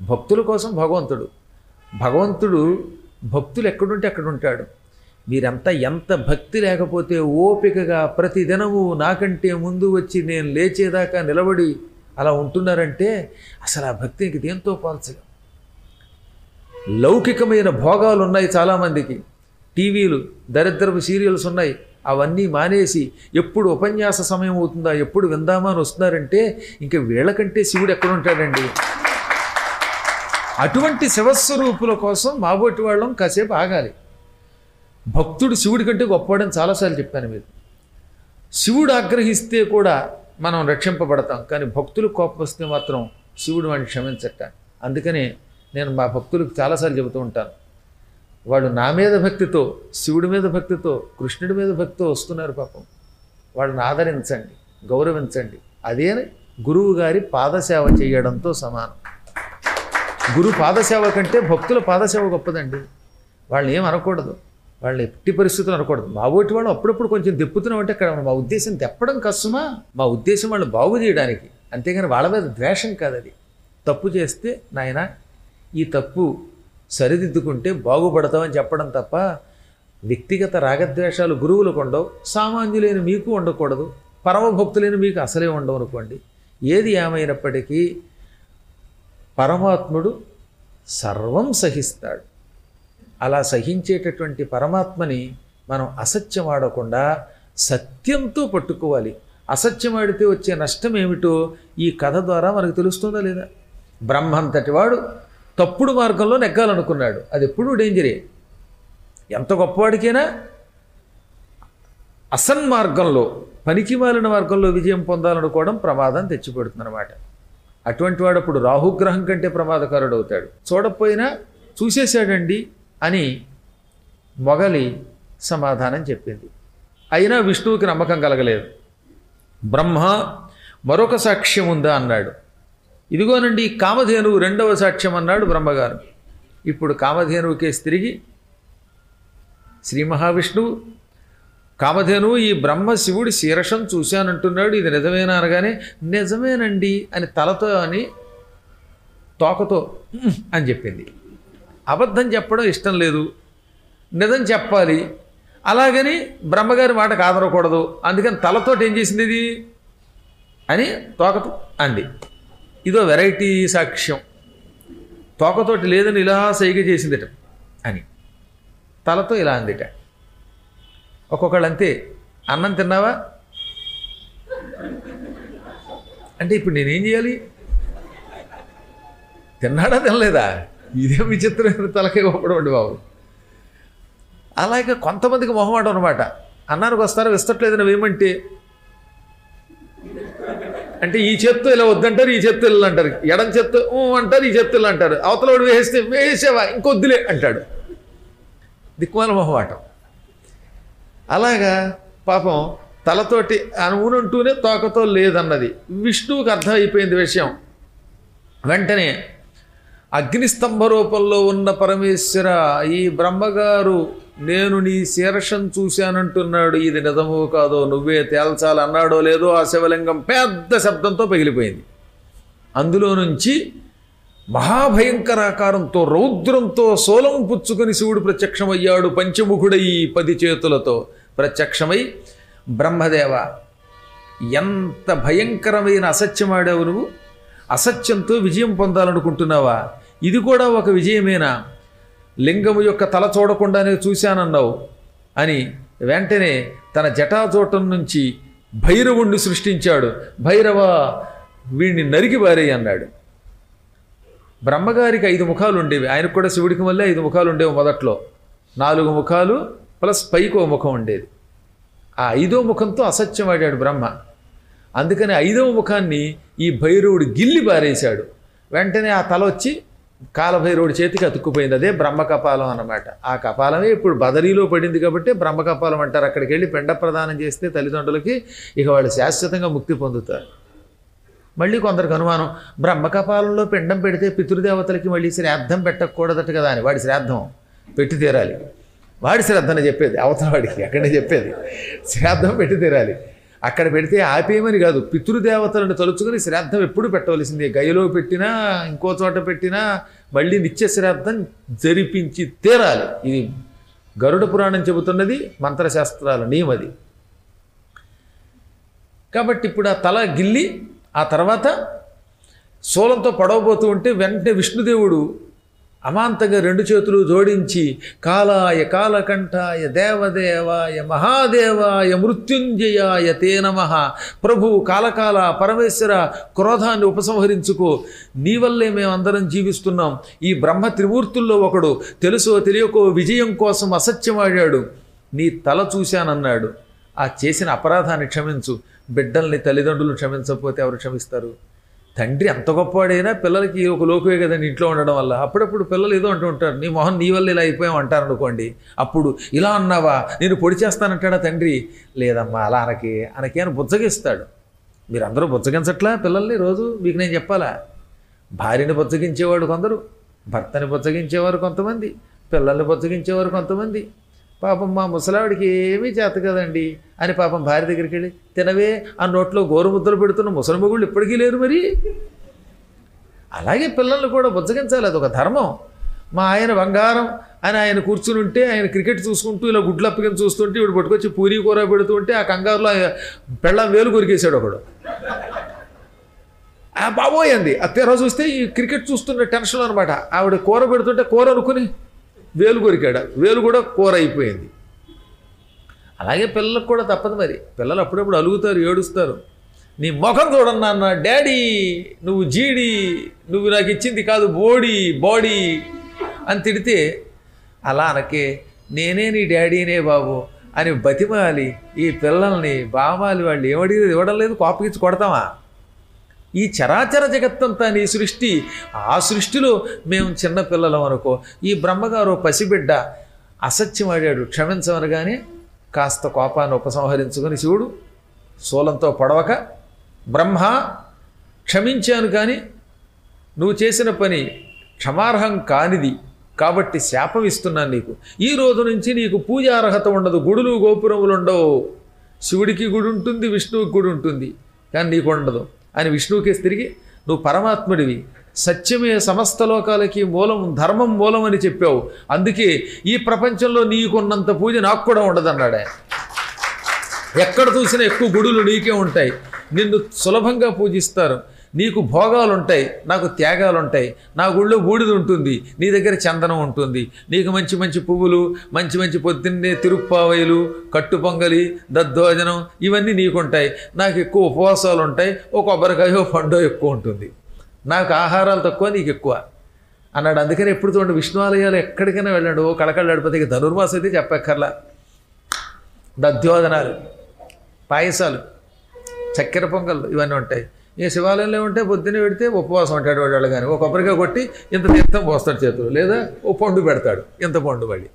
భక్తుల కోసం భగవంతుడు భగవంతుడు భక్తులు ఎక్కడుంటే అక్కడ ఉంటాడు మీరంతా ఎంత భక్తి లేకపోతే ఓపికగా ప్రతిదినము నాకంటే ముందు వచ్చి నేను లేచేదాకా నిలబడి అలా ఉంటున్నారంటే అసలు ఆ భక్తికి దేంతో పోల్చలేం లౌకికమైన భోగాలు ఉన్నాయి చాలామందికి టీవీలు దరిద్రపు సీరియల్స్ ఉన్నాయి అవన్నీ మానేసి ఎప్పుడు ఉపన్యాస సమయం అవుతుందా ఎప్పుడు విందామా అని వస్తున్నారంటే ఇంక వీళ్ళకంటే శివుడు ఎక్కడ ఉంటాడండి అటువంటి శివస్వరూపుల కోసం మాబోటి వాళ్ళం కాసేపు ఆగాలి భక్తుడు శివుడి కంటే గొప్పవాడని చాలాసార్లు చెప్పాను మీరు శివుడు ఆగ్రహిస్తే కూడా మనం రక్షింపబడతాం కానీ భక్తులు కోపం వస్తే మాత్రం శివుడు వాడిని క్షమించట అందుకనే నేను మా భక్తులకు చాలాసార్లు చెబుతూ ఉంటాను వాళ్ళు నా మీద భక్తితో శివుడి మీద భక్తితో కృష్ణుడి మీద భక్తితో వస్తున్నారు పాపం వాళ్ళని ఆదరించండి గౌరవించండి అదే గురువు గారి పాదసేవ చేయడంతో సమానం గురు పాదసేవ కంటే భక్తుల పాదసేవ గొప్పదండి వాళ్ళని ఏం అనకూడదు వాళ్ళని ఎట్టి పరిస్థితులు అనకూడదు మా ఓటి వాళ్ళు అప్పుడప్పుడు కొంచెం దెప్పుతున్నాం అంటే అక్కడ మా ఉద్దేశం తెప్పడం కష్టమా మా ఉద్దేశం వాళ్ళు బాగు చేయడానికి అంతేగాని వాళ్ళ మీద ద్వేషం కాదు అది తప్పు చేస్తే నాయన ఈ తప్పు సరిదిద్దుకుంటే బాగుపడతామని చెప్పడం తప్ప వ్యక్తిగత రాగద్వేషాలు గురువులకు ఉండవు సామాన్యులైన మీకు ఉండకూడదు పరమభక్తులైన మీకు అసలే ఉండవు అనుకోండి ఏది ఏమైనప్పటికీ పరమాత్ముడు సర్వం సహిస్తాడు అలా సహించేటటువంటి పరమాత్మని మనం అసత్యం ఆడకుండా సత్యంతో పట్టుకోవాలి అసత్యం ఆడితే వచ్చే నష్టం ఏమిటో ఈ కథ ద్వారా మనకు తెలుస్తుందా లేదా బ్రహ్మంతటి వాడు తప్పుడు మార్గంలో నెగ్గాలనుకున్నాడు అది ఎప్పుడూ డేంజరే ఎంత గొప్పవాడికైనా అసన్మార్గంలో పనికిమాలిన మార్గంలో విజయం పొందాలనుకోవడం ప్రమాదం తెచ్చిపెడుతుందన్నమాట అటువంటి వాడు అప్పుడు రాహుగ్రహం కంటే ప్రమాదకారుడు అవుతాడు చూడకపోయినా చూసేశాడండి అని మొగలి సమాధానం చెప్పింది అయినా విష్ణువుకి నమ్మకం కలగలేదు బ్రహ్మ మరొక సాక్ష్యం ఉందా అన్నాడు ఇదిగోనండి కామధేనువు రెండవ సాక్ష్యం అన్నాడు బ్రహ్మగారు ఇప్పుడు కామధేనువు కేసు తిరిగి శ్రీ మహావిష్ణువు కామధేనువు ఈ బ్రహ్మ శివుడి శీర్షం చూశానంటున్నాడు ఇది నిజమేనా అనగానే నిజమేనండి అని తలతో అని తోకతో "ఉమ్" అని చెప్పింది అబద్ధం చెప్పడం ఇష్టం లేదు నిజం చెప్పాలి అలాగని బ్రహ్మగారి మాట కాదనకూడదు అందుకని తలతోటి ఏం చేసింది ఇది అని తోకతో అంది ఇదో వెరైటీ సాక్ష్యం తోకతోటి లేదని ఇలా సైగ చేసిందిట అని తలతో ఇలా అందిట ఒక్కొక్కళ్ళు అంతే అన్నం తిన్నావా అంటే ఇప్పుడు నేనేం చేయాలి తిన్నాడా తినలేదా ఇదే విచిత్రమైన తలకాయ ఒప్పడం అండి బాబు అలాగే కొంతమందికి మొహమాటం అనమాట అన్నానికి వస్తారా విస్తట్లేదని వేయమంటే అంటే ఈ చేత్తో ఇలా వద్దంటారు ఈ చేత్తో ఇలా అంటారు ఎడం చేత్తో ఊ అంటారు ఈ చేత్తో ఇలా అంటారు అవతలవాడు వేస్తే వేసేవా ఇంకొద్దులే అంటాడు దిక్కుమాల మొహమాటం అలాగా పాపం తలతోటి అనువునంటూనే తోకతో లేదన్నది విష్ణువుకి అర్థమైపోయింది విషయం వెంటనే అగ్నిస్తంభ రూపంలో ఉన్న పరమేశ్వర ఈ బ్రహ్మగారు నేను నీ శీర్షం చూశానంటున్నాడు ఇది నిజమో కాదో నువ్వే తేల్చాలన్నాడో లేదో ఆ శివలింగం పెద్ద శబ్దంతో పగిలిపోయింది అందులో నుంచి మహాభయంకరాకారంతో రౌద్రంతో సోలం పుచ్చుకొని శివుడు ప్రత్యక్షమయ్యాడు పంచముఖుడై పది చేతులతో ప్రత్యక్షమై బ్రహ్మదేవ ఎంత భయంకరమైన అసత్యమాడావు నువ్వు అసత్యంతో విజయం పొందాలనుకుంటున్నావా ఇది కూడా ఒక విజయమేనా లింగము యొక్క తల చూడకుండానే చూశానన్నావు అని వెంటనే తన జటాచూటం నుంచి భైరవుణ్ణి సృష్టించాడు భైరవ వీడిని నరికి బారేయి అన్నాడు బ్రహ్మగారికి ఐదు ముఖాలు ఉండేవి ఆయనకు కూడా శివుడికి మళ్ళీ ఐదు ముఖాలు ఉండేవి మొదట్లో నాలుగు ముఖాలు ప్లస్ పైకి ఓ ముఖం ఉండేది ఆ ఐదో ముఖంతో అసత్యం ఆడాడు బ్రహ్మ అందుకని ఐదవ ముఖాన్ని ఈ భైరవుడు గిల్లి బారేశాడు వెంటనే ఆ తల వచ్చి కాలభైరవుడి చేతికి అతుక్కుపోయింది అదే బ్రహ్మ కపాలం అన్నమాట ఆ కపాలమే ఇప్పుడు బదరీలో పడింది కాబట్టి బ్రహ్మ కపాలం అంటారు అక్కడికి వెళ్ళి పెండ ప్రదానం చేస్తే తల్లిదండ్రులకి ఇక వాళ్ళు శాశ్వతంగా ముక్తి పొందుతారు మళ్ళీ కొందరికి అనుమానం బ్రహ్మకపాలంలో పిండం పెడితే పితృదేవతలకి మళ్ళీ శ్రాద్ధం పెట్టకూడదట కదా అని వాడి శ్రాద్ధం పెట్టి తీరాలి వాడి శ్రద్ధని చెప్పేది అవతల వాడికి అక్కడే చెప్పేది శ్రాద్ధం పెట్టి తీరాలి అక్కడ పెడితే ఆపేయమని కాదు పితృదేవతలను తలుచుకుని శ్రాద్ధం ఎప్పుడు పెట్టవలసిందే గయలో పెట్టినా ఇంకో చోట పెట్టినా మళ్ళీ నిత్య శ్రాద్ధం జరిపించి తీరాలి ఇది గరుడ పురాణం చెబుతున్నది మంత్రశాస్త్రాల నియమది కాబట్టి ఇప్పుడు ఆ తల గిల్లి ఆ తర్వాత శూలంతో పడవబోతూ ఉంటే వెంటనే విష్ణుదేవుడు అమాంతంగా రెండు చేతులు జోడించి కాలాయ కాలకంఠాయ దేవదేవాయ మహాదేవాయ మృత్యుంజయాయ తే నమ ప్రభు కాలకాల పరమేశ్వర క్రోధాన్ని ఉపసంహరించుకో నీ వల్లే మేమందరం జీవిస్తున్నాం ఈ బ్రహ్మ త్రిమూర్తుల్లో ఒకడు తెలుసో తెలియకో విజయం కోసం అసత్యమాడాడు నీ తల చూశానన్నాడు ఆ చేసిన అపరాధాన్ని క్షమించు బిడ్డల్ని తల్లిదండ్రులు క్షమించకపోతే ఎవరు క్షమిస్తారు తండ్రి అంత గొప్పవాడైనా పిల్లలకి ఒక లోకువే కదండి ఇంట్లో ఉండడం వల్ల అప్పుడప్పుడు పిల్లలు ఏదో అంటూ ఉంటారు నీ మొహం నీ వల్ల ఇలా అయిపోయాం అంటారు అనుకోండి అప్పుడు ఇలా అన్నావా నేను పొడి చేస్తానంటాడా తండ్రి లేదమ్మా అలా అనకి అనకి అని బుజ్జగిస్తాడు మీరు అందరూ బుజ్జగించట్లా పిల్లల్ని రోజు మీకు నేను చెప్పాలా భార్యని బుజ్జగించేవాడు కొందరు భర్తని బుజ్జగించేవారు కొంతమంది పిల్లల్ని బుజ్జగించేవారు కొంతమంది పాపం మా ముసలావిడికి ఏమీ చేత కదండి అని పాపం భార్య దగ్గరికి వెళ్ళి తినవే ఆ నోట్లో గోరుముద్దలు పెడుతున్న ముసలి మొగుళ్ళు ఇప్పటికీ లేరు మరి అలాగే పిల్లల్ని కూడా బుజ్జగించాలి అది ఒక ధర్మం మా ఆయన బంగారం అని ఆయన కూర్చుని ఉంటే ఆయన క్రికెట్ చూసుకుంటూ ఇలా గుడ్లు అప్పగిన చూస్తుంటే ఇప్పుడు పట్టుకొచ్చి పూరి కూర పెడుతూ ఉంటే ఆ కంగారులో పెళ్ళం వేలు కొరికేశాడు ఒకడు ఆ బాబోయ్ అంది ఆ తెర చూస్తే ఈ క్రికెట్ చూస్తున్న టెన్షన్ అనమాట ఆవిడ కూర పెడుతుంటే కూర అనుకుని వేలు కొరికాడు వేలు కూడా కూర అయిపోయింది అలాగే పిల్లలకు కూడా తప్పదు మరి పిల్లలు అప్పుడప్పుడు అలుగుతారు ఏడుస్తారు నీ ముఖం చూడన్నా అన్న డాడీ నువ్వు జీడి నువ్వు నాకు ఇచ్చింది కాదు బోడీ బాడీ అని తిడితే అలా అనకే నేనే నీ డాడీనే బాబు అని బతిమాలి ఈ పిల్లల్ని బామాలి వాళ్ళు ఏమడిగి ఇవ్వడం లేదు కోపగిచ్చి కొడతామా ఈ చరాచర జగత్తంతా నీ సృష్టి ఆ సృష్టిలో మేము చిన్న పిల్లలం అనుకో ఈ బ్రహ్మగారు పసిబిడ్డ అసత్యం ఆడాడు క్షమించమనగానే కాస్త కోపాన్ని ఉపసంహరించుకొని శివుడు శూలంతో పొడవక బ్రహ్మ క్షమించాను కానీ నువ్వు చేసిన పని క్షమార్హం కానిది కాబట్టి శాపం ఇస్తున్నాను నీకు ఈ రోజు నుంచి నీకు పూజార్హత ఉండదు గుడులు గోపురములు ఉండవు శివుడికి గుడి ఉంటుంది విష్ణువుకి గుడి ఉంటుంది కానీ నీకు ఉండదు అని విష్ణువుకేసి తిరిగి నువ్వు పరమాత్ముడివి సత్యమే సమస్త లోకాలకి మూలం ధర్మం మూలం అని చెప్పావు అందుకే ఈ ప్రపంచంలో నీకున్నంత పూజ నాకు కూడా ఉండదన్నాడు ఆయన ఎక్కడ చూసినా ఎక్కువ గుడులు నీకే ఉంటాయి నిన్ను సులభంగా పూజిస్తారు నీకు భోగాలు ఉంటాయి నాకు త్యాగాలు ఉంటాయి నా గుళ్ళో బూడిద ఉంటుంది నీ దగ్గర చందనం ఉంటుంది నీకు మంచి మంచి పువ్వులు మంచి మంచి పొద్దున్నే తిరుప్పావయలు కట్టు పొంగలి దద్దోజనం ఇవన్నీ నీకుంటాయి నాకు ఎక్కువ ఉపవాసాలు ఉంటాయి ఒక కొబ్బరికాయ పండో ఎక్కువ ఉంటుంది నాకు ఆహారాలు తక్కువ నీకు ఎక్కువ అన్నాడు అందుకని ఎప్పుడు చూడండి విష్ణు ఆలయాలు ఎక్కడికైనా వెళ్ళాడు ఓ కళకళ్ళాడిపోతే ఇక ధనుర్మాసం అయితే చెప్పక్కర్లా దధ్యోదనాలు పాయసాలు చక్కెర పొంగళ్ళు ఇవన్నీ ఉంటాయి ఇక శివాలయంలో ఉంటే పొద్దున్నే పెడితే ఉపవాసం ఉంటాడు వాడు కానీ ఒక కొబ్బరికాయ కొట్టి ఇంత తీర్థం పోస్తాడు చేతులు లేదా ఓ పండు పెడతాడు ఇంత పండు మళ్ళీ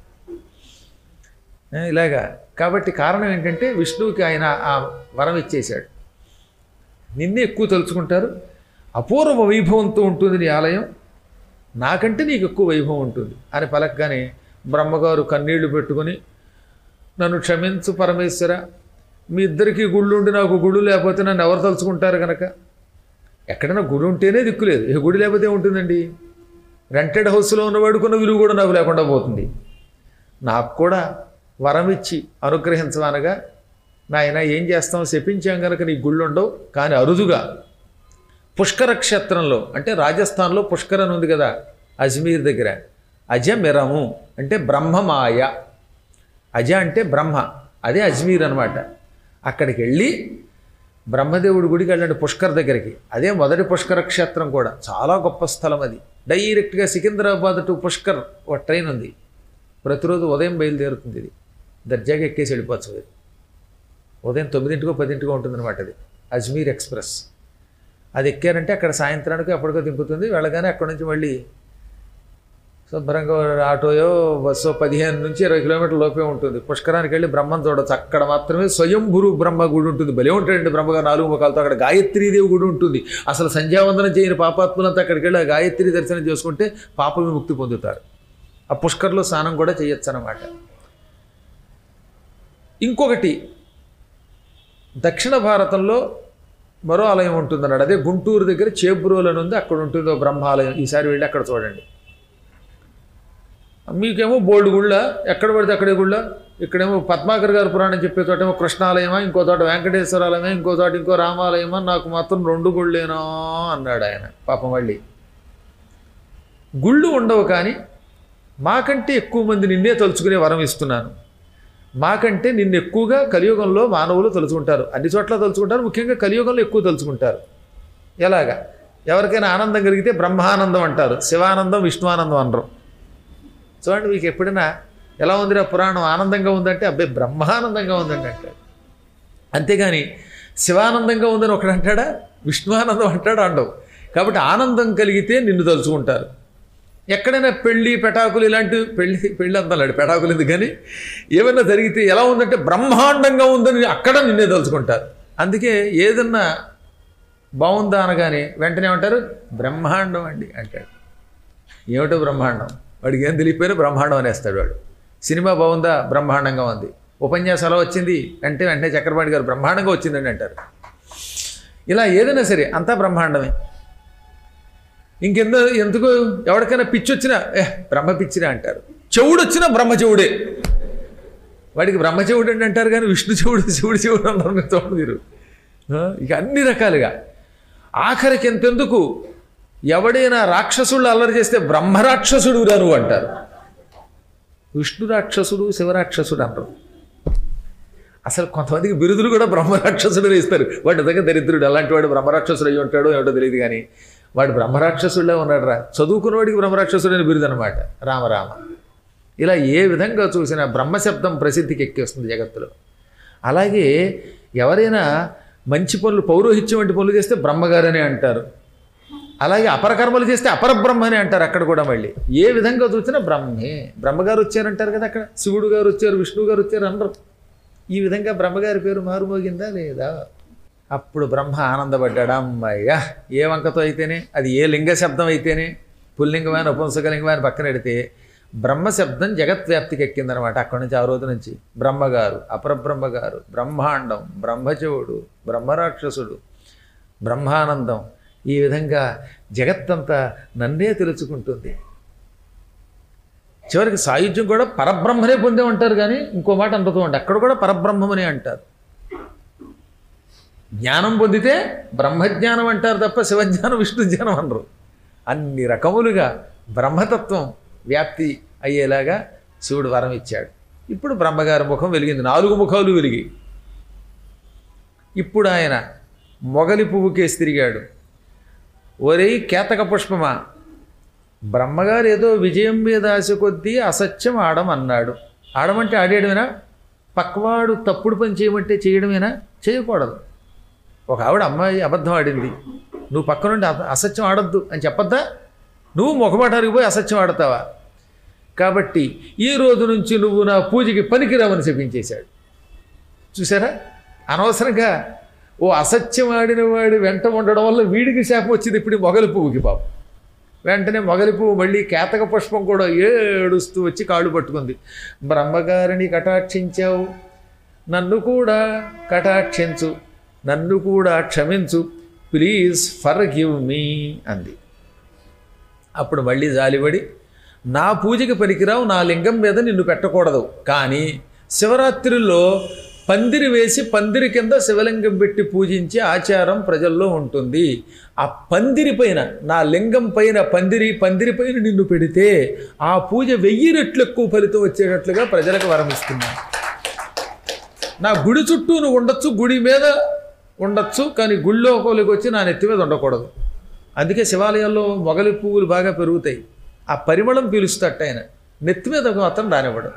ఏ, ఇలాగా కాబట్టి కారణం ఏంటంటే విష్ణువుకి ఆయన ఆ వరం ఇచ్చేశాడు నిన్నే ఎక్కువ తలుచుకుంటారు అపూర్వ వైభవంతో ఉంటుంది నీ ఆలయం నాకంటే నీకు ఎక్కువ వైభవం ఉంటుంది అని పలకగానే బ్రహ్మగారు కన్నీళ్లు పెట్టుకొని నన్ను క్షమించు పరమేశ్వర మీ ఇద్దరికి గుళ్ళు ఉండి నాకు గుళ్ళు లేకపోతే నన్ను ఎవరు తలుచుకుంటారు కనుక ఎక్కడైనా గుడి ఉంటేనే దిక్కులేదు ఏ గుడి లేకపోతే ఏముంటుందండి రెంటెడ్ హౌస్లో ఉన్నవాడుకున్న విలువ కూడా నాకు లేకుండా పోతుంది నాకు కూడా వరం ఇచ్చి అనుగ్రహించవనగా నాయన ఏం చేస్తాం శపించాం కనుక నీ గుళ్ళు ఉండవు కానీ అరుదుగా పుష్కర క్షేత్రంలో అంటే రాజస్థాన్లో పుష్కర్ అని ఉంది కదా అజ్మీర్ దగ్గర అజమిరము అంటే బ్రహ్మమాయ అజ అంటే బ్రహ్మ అదే అజ్మీర్ అనమాట అక్కడికి వెళ్ళి బ్రహ్మదేవుడి గుడికి వెళ్ళండి పుష్కర్ దగ్గరికి అదే మొదటి పుష్కర క్షేత్రం కూడా చాలా గొప్ప స్థలం అది డైరెక్ట్గా సికింద్రాబాద్ టు పుష్కర్ ఒక ట్రైన్ ఉంది ప్రతిరోజు ఉదయం బయలుదేరుతుంది ఇది దర్జాగా ఎక్కేసి వెళ్ళిపోవచ్చు అది ఉదయం తొమ్మిదింటికో పదింటికో ఉంటుందన్నమాట అది అజ్మీర్ ఎక్స్ప్రెస్ అది ఎక్కారంటే అక్కడ సాయంత్రానికి అప్పటికో దింపుతుంది వెళ్ళగానే అక్కడి నుంచి మళ్ళీ శుభ్రంగా ఆటోయో బస్సో పదిహేను నుంచి ఇరవై కిలోమీటర్ల లోపే ఉంటుంది పుష్కరానికి వెళ్ళి బ్రహ్మం చూడొచ్చు అక్కడ మాత్రమే స్వయంభురు బ్రహ్మ గుడి ఉంటుంది భలే ఉంటాడండి బ్రహ్మగారు నాలుగు ముఖాలతో అక్కడ గాయత్రీదేవి గుడి ఉంటుంది అసలు సంధ్యావందనం చేయని పాపాత్ములంతా అక్కడికి వెళ్ళి ఆ గాయత్రి దర్శనం చేసుకుంటే పాప విముక్తి పొందుతారు ఆ పుష్కర్లో స్నానం కూడా చేయొచ్చు అన్నమాట ఇంకొకటి దక్షిణ భారతంలో మరో ఆలయం ఉంటుందన్నాడు అదే గుంటూరు దగ్గర చేబ్రోలు అని ఉంది అక్కడ ఉంటుందో బ్రహ్మాలయం ఈసారి వెళ్ళి అక్కడ చూడండి మీకేమో బోల్డ్ గుళ్ళ ఎక్కడ పడితే అక్కడే గుళ్ళ ఇక్కడేమో పద్మాకర్ గారు పురాణం చెప్పే చోట ఏమో కృష్ణాలయమా ఇంకో చోట వెంకటేశ్వర ఆలయమా ఇంకో చోట ఇంకో రామాలయమా నాకు మాత్రం రెండు గుళ్ళేనా అన్నాడు ఆయన పాపం మళ్ళీ గుళ్ళు ఉండవు కానీ మాకంటే ఎక్కువ మంది నిన్నే తలుచుకునే వరం ఇస్తున్నాను మాకంటే నిన్ను ఎక్కువగా కలియుగంలో మానవులు తలుచుకుంటారు అన్ని చోట్ల తలుచుకుంటారు ముఖ్యంగా కలియుగంలో ఎక్కువ తలుచుకుంటారు ఎలాగా ఎవరికైనా ఆనందం కలిగితే బ్రహ్మానందం అంటారు శివానందం విష్ణువానందం అనరు చూడండి మీకు ఎప్పుడైనా ఎలా ఉందిరా పురాణం ఆనందంగా ఉందంటే అబ్బాయి బ్రహ్మానందంగా ఉందండి అంటాడు అంతేగాని శివానందంగా ఉందని ఒకడు అంటాడా విష్ణువానందం అంటాడు అండవు కాబట్టి ఆనందం కలిగితే నిన్ను తలుచుకుంటారు ఎక్కడైనా పెళ్ళి పెటాకులు ఇలాంటివి పెళ్ళి పెళ్ళి అంతలాడు పెటాకులు ఎందుకు కానీ ఏమైనా జరిగితే ఎలా ఉందంటే బ్రహ్మాండంగా ఉందని అక్కడ నిన్నే తలుచుకుంటారు అందుకే ఏదన్నా బాగుందా అనగానే వెంటనే ఏమంటారు బ్రహ్మాండం అండి అంటాడు ఏమిటో బ్రహ్మాండం వాడికి ఏం తెలియపోయినా బ్రహ్మాండం అనేస్తాడు వాడు సినిమా బాగుందా బ్రహ్మాండంగా ఉంది ఉపన్యాసం ఎలా వచ్చింది అంటే వెంటనే చక్రపాణి గారు బ్రహ్మాండంగా వచ్చిందండి అంటారు ఇలా ఏదైనా సరే అంతా బ్రహ్మాండమే ఇంకెందో ఎందుకు ఎవరికైనా పిచ్చి వచ్చినా ఏ బ్రహ్మ పిచ్చిరా అంటారు చెవుడు వచ్చినా బ్రహ్మ చెవుడే వాడికి బ్రహ్మ చెవుడు అని అంటారు కానీ విష్ణు చెవుడు శివుడు చెవుడు అన్నారు మీరు చూడండి మీరు ఆ, ఇక అన్ని రకాలుగా ఆఖరికి ఎంతెందుకు ఎవడైనా రాక్షసుళ్ళు అల్లరి చేస్తే బ్రహ్మరాక్షసుడు రాను అంటారు విష్ణు రాక్షసుడు శివరాక్షసుడు అంటారు అసలు కొంతమందికి బిరుదులు కూడా బ్రహ్మరాక్షసుడు ఇస్తారు వాడి దగ్గర దరిద్రుడు అలాంటి వాడు బ్రహ్మరాక్షసుడు అయ్యి ఉంటాడో ఏమిటో తెలియదు కానీ వాడు బ్రహ్మరాక్షసుడే ఉన్నాడు రా చదువుకున్నవాడికి బ్రహ్మరాక్షసుడు అని బిరుదు అనమాట రామరామ ఇలా ఏ విధంగా చూసినా బ్రహ్మశబ్దం ప్రసిద్ధికి ఎక్కేస్తుంది జగత్తులో అలాగే ఎవరైనా మంచి పనులు పౌరోహిత్యం వంటి పనులు చేస్తే బ్రహ్మగారనే అంటారు అలాగే అపరకర్మలు చేస్తే అపరబ్రహ్మ అని అంటారు అక్కడ కూడా మళ్ళీ ఏ విధంగా చూసినా బ్రహ్మే బ్రహ్మగారు వచ్చారంటారు కదా అక్కడ శివుడు గారు వచ్చారు విష్ణువు గారు వచ్చారు అనరు ఈ విధంగా బ్రహ్మగారి పేరు మారుమోగిందా లేదా అప్పుడు బ్రహ్మ ఆనందపడ్డాడు అమ్మయ్య ఏ వంకతో అయితేనే అది ఏ లింగ శబ్దం అయితేనే పుల్లింగమైన ఉపంసకలింగమైన పక్కన పెడితే బ్రహ్మ శబ్దం జగత్వ్యాప్తికి ఎక్కిందనమాట అక్కడి నుంచి ఆ రోజు నుంచి బ్రహ్మగారు అపరబ్రహ్మగారు బ్రహ్మాండం బ్రహ్మచవుడు బ్రహ్మరాక్షసుడు బ్రహ్మానందం ఈ విధంగా జగత్తంతా నన్నే తెలుసుకుంటుంది చివరికి సాయుధ్యం కూడా పరబ్రహ్మనే పొందే ఉంటారు కానీ ఇంకో మాట అందుతూ ఉంటారు అక్కడ కూడా పరబ్రహ్మమనే అంటారు జ్ఞానం పొందితే బ్రహ్మజ్ఞానం అంటారు తప్ప శివజ్ఞానం విష్ణు జ్ఞానం అనరు అన్ని రకములుగా బ్రహ్మతత్వం వ్యాప్తి అయ్యేలాగా శివుడు వరం ఇచ్చాడు ఇప్పుడు బ్రహ్మగారి ముఖం వెలిగింది నాలుగు ముఖాలు వెలిగి ఇప్పుడు ఆయన మొగలి పువ్వుకేసి తిరిగాడు ఒరేయ్ కేతక పుష్పమా బ్రహ్మగారు ఏదో విజయం మీద ఆశ కొద్దీ అసత్యం ఆడమన్నాడు ఆడమంటే ఆడేయడమేనా పక్కవాడు తప్పుడు పని చేయమంటే చేయడమేనా చేయకూడదు ఒక ఆవిడ అమ్మాయి అబద్ధం ఆడింది నువ్వు పక్క నుండి అస- అసత్యం ఆడద్దు అని చెప్పొద్దా నువ్వు ముఖమాటానికి పోయి అసత్యం ఆడతావా కాబట్టి ఈ రోజు నుంచి నువ్వు నా పూజకి పనికిరావని చెప్పించేశాడు చూసారా అనవసరంగా ఓ అసత్యం ఆడిన వాడి వెంట ఉండడం వల్ల వీడికి శాపం వచ్చింది ఇప్పుడు ఈ మొగలి పువ్వుకి పాపం వెంటనే మొగలి పువ్వు మళ్ళీ కేతక పుష్పం కూడా ఏడుస్తూ వచ్చి కాళ్ళు పట్టుకుంది బ్రహ్మగారిని కటాక్షించావు నన్ను కూడా కటాక్షించు నన్ను కూడా క్షమించు ప్లీజ్ ఫర్ గివ్ మీ అంది అప్పుడు మళ్ళీ జాలిపడి నా పూజకి పనికిరావు నా లింగం మీద నిన్ను పెట్టకూడదు కానీ శివరాత్రిలో పందిరి వేసి పందిరి కింద శివలింగం పెట్టి పూజించే ఆచారం ప్రజల్లో ఉంటుంది ఆ పందిరి పైన నా లింగం పైన పందిరి పందిరి పైన నిన్ను పెడితే ఆ పూజ వెయ్యి రెట్లు ఎక్కువ ఫలితం వచ్చేటట్లుగా ప్రజలకు వరమిస్తున్నాను నా గుడి చుట్టూ నువ్వు ఉండొచ్చు గుడి మీద ఉండొచ్చు కానీ గుళ్ళో ఒకరికి వచ్చి నా నెత్తి మీద ఉండకూడదు అందుకే శివాలయాల్లో మొగలి పువ్వులు బాగా పెరుగుతాయి ఆ పరిమళం పీలుస్తట ఆయన నెత్తి మీద మాత్రం రానివ్వడు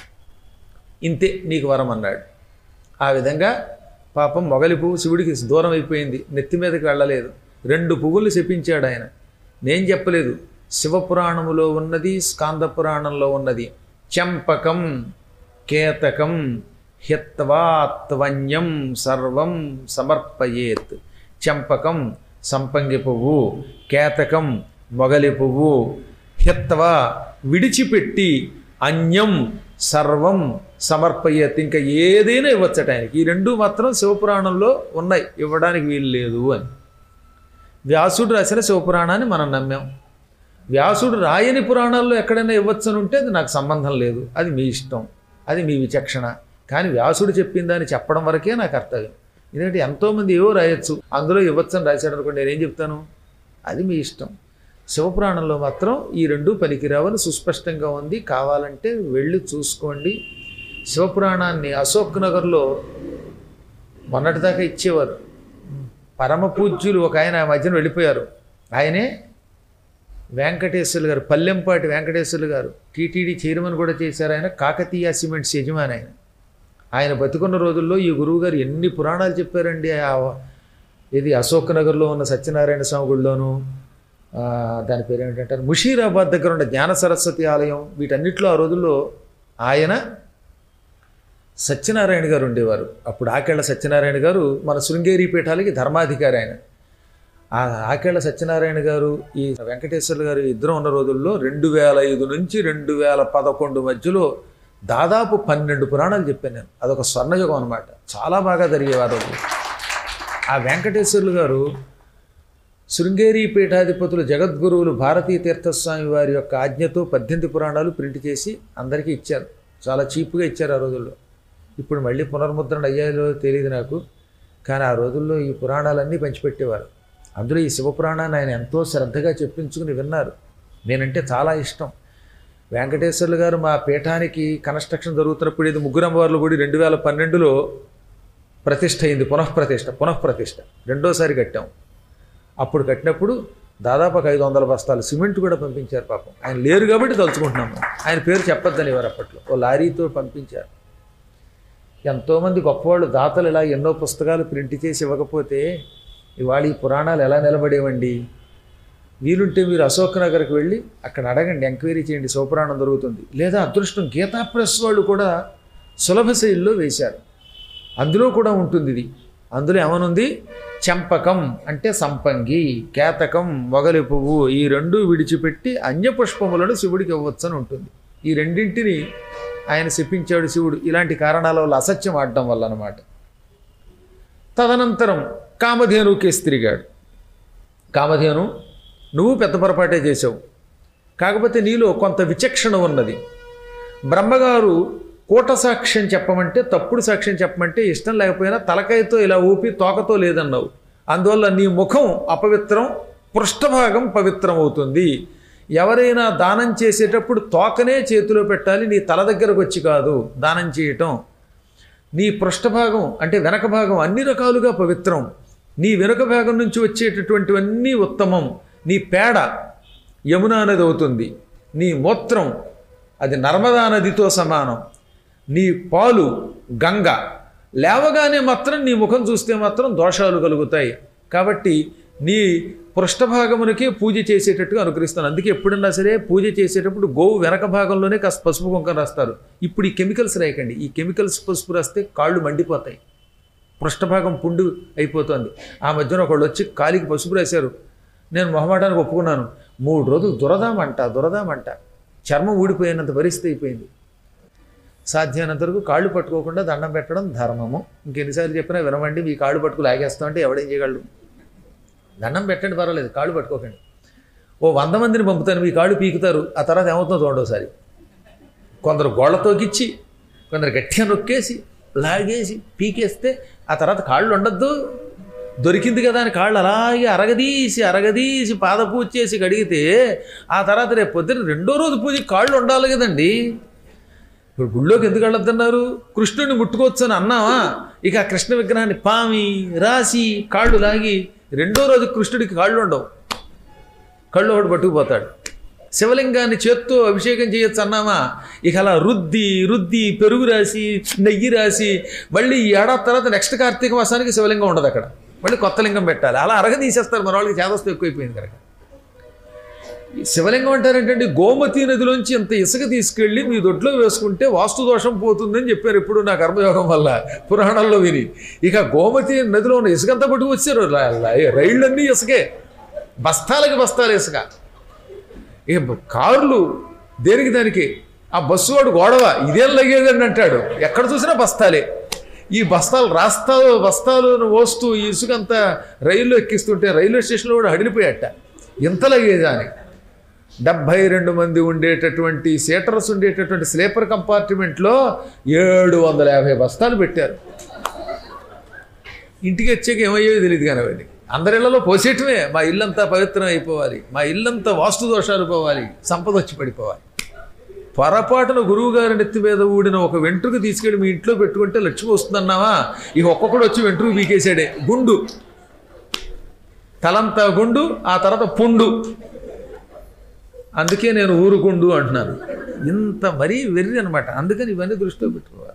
ఇంతే నీకు వరం అన్నాడు ఆ విధంగా పాపం మొగలి పువ్వు శివుడికి దూరం అయిపోయింది నెత్తి మీదకి వెళ్ళలేదు రెండు పువ్వులు చెప్పించాడు ఆయన నేను చెప్పలేదు శివపురాణములో ఉన్నది స్కాంద పురాణంలో ఉన్నది చంపకం కేతకం హిత్వాత్వన్యం సర్వం సమర్పయేత్ చంపకం సంపంగి పువ్వు కేతకం మొగలి పువ్వు హిత్వ విడిచిపెట్టి అన్యం సర్వం సమర్పయ్యత్ ఇంకా ఏదైనా ఇవ్వచ్చట ఆయనకి ఈ రెండు మాత్రం శివపురాణంలో ఉన్నాయి ఇవ్వడానికి వీలు లేదు అని వ్యాసుడు రాసిన శివపురాణాన్ని మనం నమ్మాం వ్యాసుడు రాయని పురాణాల్లో ఎక్కడైనా ఇవ్వచ్చని ఉంటే అది నాకు సంబంధం లేదు అది మీ ఇష్టం అది మీ విచక్షణ కానీ వ్యాసుడు చెప్పిందని చెప్పడం వరకే నాకు కర్తవ్యం ఎందుకంటే ఎంతోమంది ఏవో రాయొచ్చు అందులో ఇవ్వచ్చని రాశాడు అనుకోండి నేనేం చెప్తాను అది మీ ఇష్టం శివపురాణంలో మాత్రం ఈ రెండు పనికిరావని సుస్పష్టంగా ఉంది కావాలంటే వెళ్ళి చూసుకోండి శివపురాణాన్ని అశోక్ నగర్లో మొన్నటిదాకా ఇచ్చేవారు పరమ పూజ్యులు ఒక ఆయన ఆ మధ్యన వెళ్ళిపోయారు ఆయనే వెంకటేశ్వర్లు గారు పల్లెంపాటి వెంకటేశ్వర్లు గారు టీటీడీ చైర్మన్ కూడా చేశారు ఆయన కాకతీయ సిమెంట్స్ యజమాని ఆయన ఆయన బతుకున్న రోజుల్లో ఈ గురువు గారు ఎన్ని పురాణాలు చెప్పారండి ఆ ఇది అశోక్ నగర్లో ఉన్న సత్యనారాయణ స్వామి గుడిలోను ఆ, దాని పేరు ఏంటంటారు ముషీరాబాద్ దగ్గర ఉన్న జ్ఞాన సరస్వతి ఆలయం వీటన్నిటిలో ఆ రోజుల్లో ఆయన సత్యనారాయణ గారు ఉండేవారు అప్పుడు ఆకేళ్ల సత్యనారాయణ గారు మన శృంగేరి పీఠాలకి ధర్మాధికారి ఆయన ఆ ఆకేళ్ల సత్యనారాయణ గారు ఈ వెంకటేశ్వర్లు గారు ఇద్దరు ఉన్న రోజుల్లో రెండు వేల ఐదు నుంచి రెండు వేల పదకొండు మధ్యలో దాదాపు పన్నెండు పురాణాలు చెప్పాను నేను అదొక స్వర్ణయుగం అనమాట చాలా బాగా జరిగేవి ఆ రోజు ఆ వెంకటేశ్వర్లు గారు శృంగేరి పీఠాధిపతులు జగద్గురువులు భారతీ తీర్థస్వామి వారి యొక్క ఆజ్ఞతో పద్దెనిమిది పురాణాలు ప్రింట్ చేసి అందరికీ ఇచ్చారు చాలా చీప్గా ఇచ్చారు ఆ రోజుల్లో ఇప్పుడు మళ్ళీ పునర్ముద్రణ అయ్యాయో తెలియదు నాకు కానీ ఆ రోజుల్లో ఈ పురాణాలన్నీ పంచిపెట్టేవారు అందులో ఈ శివపురాణాన్ని ఆయన ఎంతో శ్రద్ధగా చెప్పించుకుని విన్నారు నేనంటే చాలా ఇష్టం వెంకటేశ్వర్లు గారు మా పీఠానికి కన్స్ట్రక్షన్ జరుగుతున్నప్పుడు ఇది ముగ్గురు అమ్మవార్లు గుడి రెండు వేల పన్నెండులో ప్రతిష్ఠ అయింది పునఃప్రతిష్ఠ పునఃప్రతిష్ఠ రెండోసారి కట్టాం అప్పుడు కట్టినప్పుడు దాదాపు ఒక ఐదు వందల బస్తాలు సిమెంట్ కూడా పంపించారు పాపం ఆయన లేరు కాబట్టి తలుచుకుంటున్నాము ఆయన పేరు చెప్పొద్దని వారు అప్పట్లో ఓ లారీతో పంపించారు ఎంతోమంది గొప్పవాళ్ళు దాతలు ఇలా ఎన్నో పుస్తకాలు ప్రింట్ చేసి ఇవ్వకపోతే ఇవాళ ఈ పురాణాలు ఎలా నిలబడేవండి వీలుంటే మీరు అశోక్ నగర్కి వెళ్ళి అక్కడ అడగండి ఎంక్వైరీ చేయండి శివపురాణం దొరుకుతుంది లేదా అదృష్టం గీతా ప్రెస్ వాళ్ళు కూడా సులభ శైలిలో వేశారు అందులో కూడా ఉంటుంది ఇది అందులో ఏమనుంది చెంపకం అంటే సంపంగి కేతకం మొగలి పువ్వు ఈ రెండు విడిచిపెట్టి అన్యపుష్పములను శివుడికి ఇవ్వచ్చు అని ఉంటుంది ఈ రెండింటిని ఆయన శపించాడు శివుడు ఇలాంటి కారణాల వల్ల అసత్యం ఆడడం వల్ల అనమాట తదనంతరం కామధేను కేసు తిరిగాడు కామధేను నువ్వు పెద్ద పొరపాటే చేసావు కాకపోతే నీలో కొంత విచక్షణ ఉన్నది బ్రహ్మగారు కూట సాక్ష్యం చెప్పమంటే తప్పుడు సాక్ష్యం చెప్పమంటే ఇష్టం లేకపోయినా తలకాయతో ఇలా ఊపి తోకతో లేదన్నావు అందువల్ల నీ ముఖం అపవిత్రం పృష్ఠభాగం పవిత్రం అవుతుంది ఎవరైనా దానం చేసేటప్పుడు తోకనే చేతిలో పెట్టాలి నీ తల దగ్గరకు వచ్చి కాదు దానం చేయటం నీ పృష్ఠభాగం అంటే వెనక భాగం అన్ని రకాలుగా పవిత్రం నీ వెనుక భాగం నుంచి వచ్చేటటువంటివన్నీ ఉత్తమం నీ పేడ యమునా నది అవుతుంది నీ మూత్రం అది నర్మదా నదితో సమానం నీ పాలు గంగ లేవగానే మాత్రం నీ ముఖం చూస్తే మాత్రం దోషాలు కలుగుతాయి కాబట్టి నీ పృష్ఠభాగమునకే పూజ చేసేటట్టుగా అనుకరిస్తాను అందుకే ఎప్పుడన్నా సరే పూజ చేసేటప్పుడు గోవు వెనక భాగంలోనే కాస్త పసుపు కుంకం రాస్తారు ఇప్పుడు ఈ కెమికల్స్ రాయకండి ఈ కెమికల్స్ పసుపు రాస్తే కాళ్ళు మండిపోతాయి పృష్ఠభాగం పుండు అయిపోతుంది ఆ మధ్యన ఒకళ్ళు వచ్చి కాలికి పసుపు రాశారు నేను మొహమాటానికి ఒప్పుకున్నాను మూడు రోజులు దురదామంట దురదామంట చర్మం ఊడిపోయినంత పరిస్థితి అయిపోయింది సాధ్యమైనంత వరకు కాళ్ళు పట్టుకోకుండా దండం పెట్టడం ధర్మము ఇంకెన్నిసార్లు చెప్పినా వినమండి మీ కాళ్ళు పట్టుకు లాగేస్తామంటే ఎవడేం చేయగలడు దండం పెట్టండి పర్వాలేదు కాళ్ళు పట్టుకోకండి ఓ వంద మందిని పంపుతాను మీ కాళ్ళు పీకుతారు ఆ తర్వాత ఏమవుతుందో చూడండి ఒకసారి కొందరు గోళ్లతో గిచ్చి కొందరు గట్టిగా నొక్కేసి లాగేసి పీకేస్తే ఆ తర్వాత కాళ్ళు ఉండద్దు దొరికింది కదా అని కాళ్ళు అలాగే అరగదీసి అరగదీసి పాద పూజ చేసి కడిగితే ఆ తర్వాత రేపు పొద్దున్న రెండో రోజు పూజకి కాళ్ళు ఉండాలి కదండి ఇప్పుడు గుళ్ళోకి ఎందుకు వెళ్ళొద్దన్నారు కృష్ణుడిని ముట్టుకోవచ్చు అని అన్నావా ఇక ఆ కృష్ణ విగ్రహాన్ని పామి రాసి కాళ్ళు లాగి రెండో రోజు కృష్ణుడికి కాళ్ళు ఉండవు కళ్ళు ఒకటి పట్టుకుపోతాడు శివలింగాన్ని చేత్తో అభిషేకం చేయొచ్చు అన్నామా ఇక అలా రుద్ది రుద్ది పెరుగు రాసి నెయ్యి రాసి మళ్ళీ ఈ ఏడాది తర్వాత నెక్స్ట్ కార్తీక మాసానికి శివలింగం ఉండదు అక్కడ మళ్ళీ కొత్త లింగం పెట్టాలి అలా అరగ తీసేస్తారు మన వాళ్ళకి చేదస్తూ ఎక్కువైపోయింది కనుక ఈ శివలింగం అంటారేంటంటే గోమతి నదిలోంచి ఇంత ఇసుక తీసుకెళ్ళి మీ దొడ్లో వేసుకుంటే వాస్తు దోషం పోతుందని చెప్పారు ఇప్పుడు నా కర్మయోగం వల్ల పురాణాల్లో విని ఇక గోమతి నదిలో ఉన్న ఇసుకంతా పట్టుకు వచ్చారు ర- ర- రైళ్ళన్నీ ఇసుకే బస్తాలకి బస్తాలు ఇసుక ఇక కార్లు దేనికి దానికి ఆ బస్సు వాడు గొడవ ఇదేం లగేజ్ అని అంటాడు ఎక్కడ చూసినా బస్తాలే ఈ బస్తాలు రాస్తాలు బస్తాలు మోస్తూ ఈ ఇసుకంతా రైల్లో ఎక్కిస్తుంటే రైల్వే స్టేషన్లో కూడా హడిలిపోయాట ఎంత లగేజా అని డెబ్భై రెండు మంది ఉండేటటువంటి సీటర్స్ ఉండేటటువంటి స్లీపర్ కంపార్ట్మెంట్లో ఏడు వందల యాభై బస్తాలు పెట్టారు ఇంటికి వచ్చాక ఏమయ్యేవి తెలియదు కానీ అవన్నీ అందరిళ్లలో పోసేయటమే మా ఇల్లంతా పవిత్రం అయిపోవాలి మా ఇల్లంతా వాస్తు దోషాలు పోవాలి సంపద వచ్చి పడిపోవాలి పొరపాటున గురువు గారి నెత్తి మీద ఊడిన ఒక వెంట్రుక తీసుకెళ్ళి మీ ఇంట్లో పెట్టుకుంటే లక్ష్మి వస్తుందన్నావా ఇక ఒక్కొక్కడు వచ్చి వెంట్రుక పీకేశాడే గుండు తలంతా గుండు ఆ తర్వాత పుండు అందుకే నేను ఊరుకుండు అంటున్నాను ఇంత మరీ వెర్రి అనమాట అందుకని ఇవన్నీ దృష్టిలో పెట్టుకోవాలి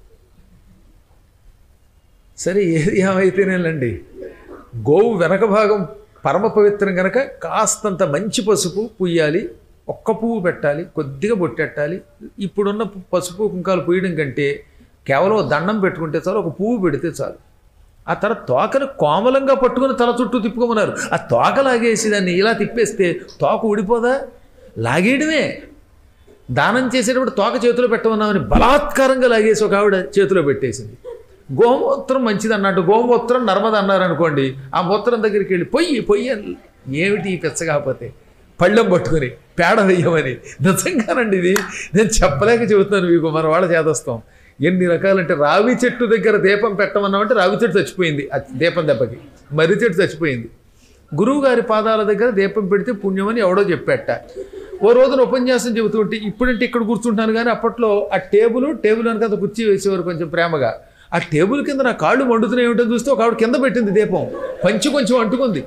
సరే ఏది ఏమైతేనేలండి గోవు వెనక భాగం పరమ పవిత్రం కనుక కాస్తంత మంచి పసుపు పుయ్యాలి ఒక్క పువ్వు పెట్టాలి కొద్దిగా బొట్టెట్టాలి ఇప్పుడున్న పసుపు కుంకాలు పూయడం కంటే కేవలం ఒక దండం పెట్టుకుంటే చాలు ఒక పువ్వు పెడితే చాలు ఆ తర్వాత తోకను కోమలంగా పట్టుకుని తల చుట్టూ తిప్పుకోమన్నారు ఆ తోక లాగేసి దాన్ని ఇలా తిప్పేస్తే తోక ఊడిపోదా లాగేయడమే దానం చేసేటప్పుడు తోక చేతిలో పెట్టమన్నామని బలాత్కారంగా లాగేసి ఒక ఆవిడ చేతిలో పెట్టేసింది గోమూత్రం మంచిది అన్నట్టు గోమూత్రం నర్మద అన్నారు అనుకోండి ఆ మూత్రం దగ్గరికి వెళ్ళి పొయ్యి పొయ్యి అని ఏమిటి ఈ పెచ్చ కాకపోతే పళ్ళెం పట్టుకుని పేడ వెయ్యమని నిజంగానండి ఇది నేను చెప్పలేక చెబుతున్నాను మీకు మన వాళ్ళ చేదస్తాం ఎన్ని రకాలంటే రావి చెట్టు దగ్గర దీపం పెట్టమన్నామంటే రావి చెట్టు చచ్చిపోయింది ఆ దీపం దెబ్బకి మర్రి చెట్టు చచ్చిపోయింది గురువు గారి పాదాల దగ్గర దీపం పెడితే పుణ్యమని ఎవడో చెప్పాట ఓ రోజున ఉపన్యాసం చెబుతుంటే ఇప్పుడంటే ఇక్కడ కూర్చుంటాను కానీ అప్పట్లో ఆ టేబుల్ టేబుల్ వెనక కుర్చీ వేసేవారు కొంచెం ప్రేమగా ఆ టేబుల్ కింద నా కాళ్ళు మండుతున్నాయి ఏమిటో చూస్తే ఒక ఆవిడ కింద పెట్టింది దీపం పంచి కొంచెం అంటుకుంది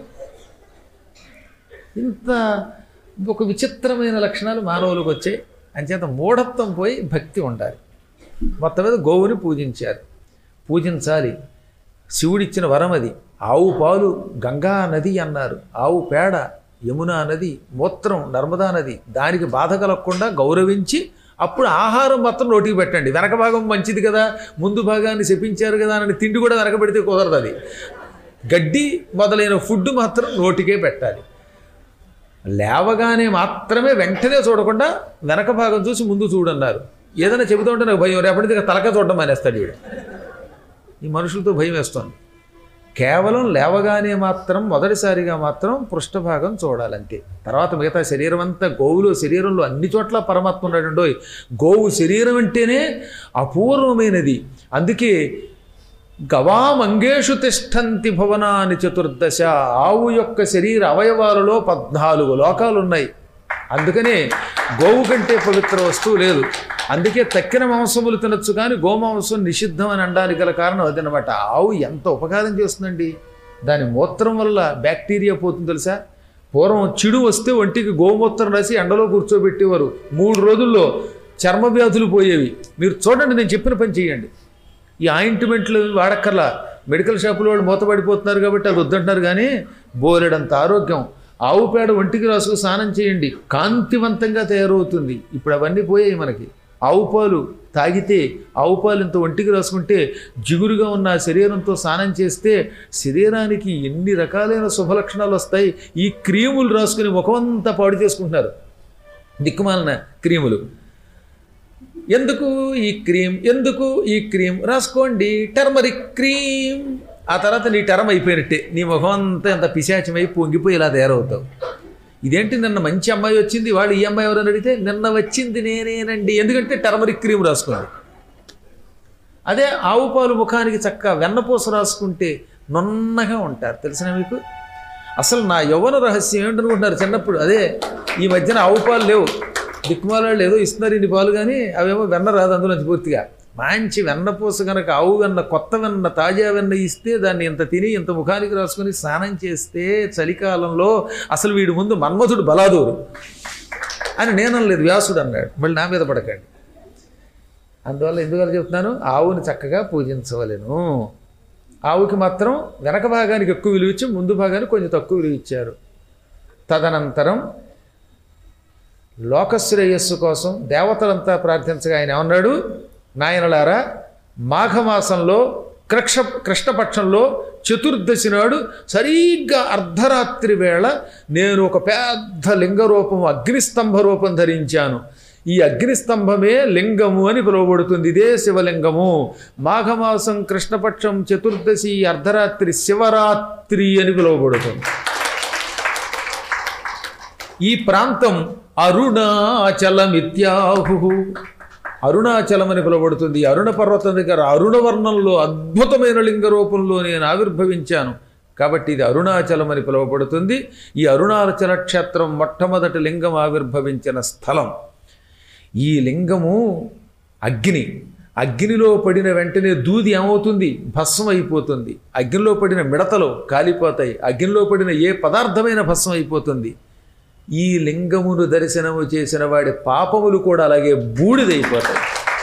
ఇంత ఒక విచిత్రమైన లక్షణాలు మానవులకు వచ్చాయి అంచేత మూఢత్వం పోయి భక్తి ఉండాలి మొత్తం మీద గోవుని పూజించారు పూజించాలి శివుడిచ్చిన వరం అది ఆవు పాలు గంగా నది అన్నారు ఆవు పేడ యమునా నది మూత్రం నర్మదా నది దానికి బాధ కలగకుండా గౌరవించి అప్పుడు ఆహారం మాత్రం నోటికి పెట్టండి వెనక భాగం మంచిది కదా ముందు భాగాన్ని శపించారు కదా అని తిండి కూడా వెనక పెడితే కుదరదు అది గడ్డి మొదలైన ఫుడ్ మాత్రం నోటికే పెట్టాలి లేవగానే మాత్రమే వెంటనే చూడకుండా వెనక భాగం చూసి ముందు చూడన్నారు ఏదైనా చెబుతూ ఉంటే నాకు భయం రేపటి నుంచి తలక చూడడం మానేస్తాడు వీడు ఈ మనుషులతో భయం వేస్తోంది కేవలం లేవగానే మాత్రం మొదటిసారిగా మాత్రం పృష్ఠభాగం చూడాలంతే తర్వాత మిగతా శరీరం అంతా గోవులో శరీరంలో అన్ని చోట్ల పరమాత్మ ఉన్నాడు గోవు శరీరం అంటేనే అపూర్వమైనది అందుకే గవామంగేషు తిష్టంతి భవనాని చతుర్దశ ఆవు యొక్క శరీర అవయవాలలో పద్నాలుగు లోకాలు ఉన్నాయి అందుకనే గోవు కంటే పవిత్ర వస్తువు లేదు అందుకే తక్కిన మాంసములు తినొచ్చు కానీ గోమాంసం నిషిద్ధం అని అనడానికి గల కారణం అదనమాట ఆవు ఎంత ఉపకారం చేస్తుందండి దాని మూత్రం వల్ల బ్యాక్టీరియా పోతుంది తెలుసా పూర్వం చిడు వస్తే ఒంటికి గోమూత్రం రాసి ఎండలో కూర్చోబెట్టేవారు మూడు రోజుల్లో చర్మ వ్యాధులు పోయేవి మీరు చూడండి నేను చెప్పిన పని చేయండి ఈ ఆయింట్మెంట్లు వాడక్కర్లా మెడికల్ షాపులో వాళ్ళు మూతపడిపోతున్నారు కాబట్టి అది వద్దంటున్నారు కానీ బోలెడంత ఆరోగ్యం ఆవు పేడ ఒంటికి రాసుకు స్నానం చేయండి కాంతివంతంగా తయారవుతుంది ఇప్పుడు అవన్నీ పోయాయి మనకి ఆవు పాలు తాగితే ఆవు పాలు ఇంత ఒంటికి రాసుకుంటే జిగురుగా ఉన్న ఆ శరీరంతో స్నానం చేస్తే శరీరానికి ఎన్ని రకాలైన శుభలక్షణాలు వస్తాయి ఈ క్రీములు రాసుకుని ముఖమంతా పాడు చేసుకుంటున్నారు దిక్కుమాలిన క్రీములు ఎందుకు ఈ క్రీమ్ ఎందుకు ఈ క్రీమ్ రాసుకోండి టర్మరిక్ క్రీమ్ ఆ తర్వాత నీ టర్మ్ అయిపోయినట్టే నీ ముఖం అంతా ఎంత పిశాచమై పొంగిపోయి ఇలా తయారవుతావు ఇదేంటి నిన్న మంచి అమ్మాయి వచ్చింది వాళ్ళు ఈ అమ్మాయి ఎవరని అడిగితే నిన్న వచ్చింది నేనేనండి ఎందుకంటే టర్మరిక్ క్రీమ్ రాసుకోండి అదే ఆవు పాలు ముఖానికి చక్క వెన్నపూస రాసుకుంటే నున్నగా ఉంటారు తెలిసిన మీకు అసలు నా యవ్వన రహస్యం ఏమిటనుకుంటున్నారు చిన్నప్పుడు అదే ఈ మధ్యన ఆవు పాలు లేవు దిక్కుమాలాళ్ళు ఏదో ఇస్తున్నారు ఇన్ని పాలు కానీ అవేమో వెన్న రాదు అందులోంచి పూర్తిగా మంచి వెన్నపూస కనుక ఆవు వెన్న కొత్త వెన్న తాజా వెన్న ఇస్తే దాన్ని ఇంత తిని ఇంత ముఖానికి రాసుకొని స్నానం చేస్తే చలికాలంలో అసలు వీడి ముందు మన్మథుడు బలాదూరు అని నేనలేదు వ్యాసుడు అన్నాడు మళ్ళీ నా మీద పడకండి అందువల్ల ఎందువల్ల చెప్తున్నాను ఆవుని చక్కగా పూజించవలెను ఆవుకి మాత్రం వెనక భాగానికి ఎక్కువ విలువ ఇచ్చి ముందు భాగానికి కొంచెం తక్కువ విలువ ఇచ్చారు తదనంతరం లోకశ్రేయస్సు కోసం దేవతలంతా ప్రార్థించగా ఆయన ఏమన్నాడు నాయనలారా మాఘమాసంలో కృక్ష కృష్ణపక్షంలో చతుర్దశి నాడు సరిగ్గా అర్ధరాత్రి వేళ నేను ఒక పెద్ద లింగ రూపం అగ్నిస్తంభ రూపం ధరించాను ఈ అగ్నిస్తంభమే లింగము అని పిలువబడుతుంది ఇదే శివలింగము మాఘమాసం కృష్ణపక్షం చతుర్దశి అర్ధరాత్రి శివరాత్రి అని పిలువబడుతుంది ఈ ప్రాంతం అరుణాచలమిత్యాహు అరుణాచలం అని పిలువబడుతుంది ఈ అరుణ పర్వతం దగ్గర అరుణవర్ణంలో అద్భుతమైన లింగ రూపంలో నేను ఆవిర్భవించాను కాబట్టి ఇది అరుణాచలం అని పిలువబడుతుంది ఈ అరుణాచల క్షేత్రం మొట్టమొదటి లింగం ఆవిర్భవించిన స్థలం ఈ లింగము అగ్ని అగ్నిలో పడిన వెంటనే దూది ఏమవుతుంది భస్మం అయిపోతుంది అగ్నిలో పడిన మిడతలు కాలిపోతాయి అగ్నిలో పడిన ఏ పదార్థమైన భస్మం అయిపోతుంది ఈ లింగమును దర్శనము చేసిన వాడి పాపములు కూడా అలాగే బూడిదైపోతాయి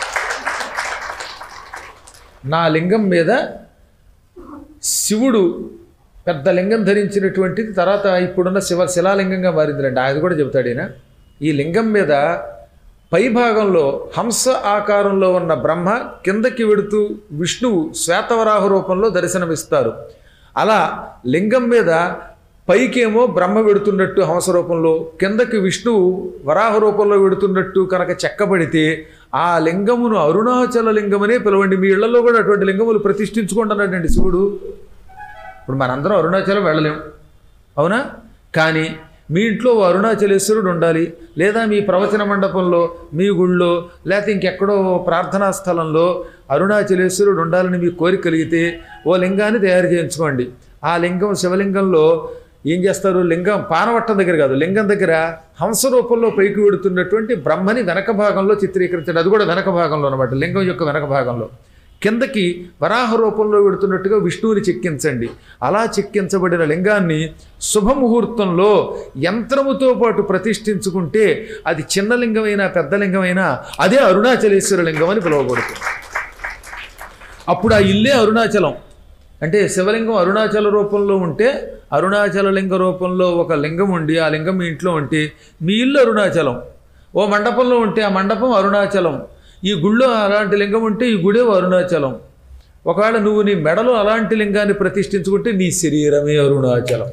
నా లింగం మీద శివుడు పెద్ద లింగం ధరించినటువంటిది తర్వాత ఇప్పుడున్న శివ శిలాలింగంగా మారిందిరండి ఆయన కూడా చెబుతాడు ఈయన ఈ లింగం మీద పై భాగంలో హంస ఆకారంలో ఉన్న బ్రహ్మ కిందకి వెడుతూ విష్ణువు శ్వేతవరాహ రూపంలో దర్శనమిస్తారు అలా లింగం మీద పైకేమో బ్రహ్మ వెడుతున్నట్టు హంస రూపంలో కిందకి విష్ణువు వరాహ రూపంలో వెడుతున్నట్టు కనుక చెక్కబడితే ఆ లింగమును అరుణాచల లింగమనే పిలవండి మీ ఇళ్లలో కూడా అటువంటి లింగములు ప్రతిష్ఠించుకోండి అన్నాడండి శివుడు ఇప్పుడు మనందరం అరుణాచలం వెళ్ళలేం అవునా కానీ మీ ఇంట్లో ఓ అరుణాచలేశ్వరుడు ఉండాలి లేదా మీ ప్రవచన మండపంలో మీ గుళ్ళో లేకపోతే ఇంకెక్కడో ఓ ప్రార్థనా స్థలంలో అరుణాచలేశ్వరుడు ఉండాలని మీ కోరిక కలిగితే ఓ లింగాన్ని తయారు చేయించుకోండి ఆ లింగం శివలింగంలో ఏం చేస్తారు లింగం పానవట్టం దగ్గర కాదు లింగం దగ్గర హంస రూపంలో పైకి వెడుతున్నటువంటి బ్రహ్మని వెనక భాగంలో చిత్రీకరించండి అది కూడా వెనక భాగంలో అనమాట లింగం యొక్క వెనక భాగంలో కిందకి వరాహ రూపంలో వెడుతున్నట్టుగా విష్ణువుని చెక్కించండి అలా చెక్కించబడిన లింగాన్ని శుభముహూర్తంలో యంత్రముతో పాటు ప్రతిష్ఠించుకుంటే అది చిన్న లింగమైనా పెద్ద లింగమైనా అదే అరుణాచలేశ్వర లింగం అని పిలువబడుతుంది అప్పుడు ఆ ఇల్లే అరుణాచలం అంటే శివలింగం అరుణాచల రూపంలో ఉంటే అరుణాచల లింగ రూపంలో ఒక లింగం ఉండి ఆ లింగం మీ ఇంట్లో ఉంటే మీ ఇల్లు అరుణాచలం ఓ మండపంలో ఉంటే ఆ మండపం అరుణాచలం ఈ గుళ్ళో అలాంటి లింగం ఉంటే ఈ గుడే అరుణాచలం ఒకవేళ నువ్వు నీ మెడలో అలాంటి లింగాన్ని ప్రతిష్ఠించుకుంటే నీ శరీరమే అరుణాచలం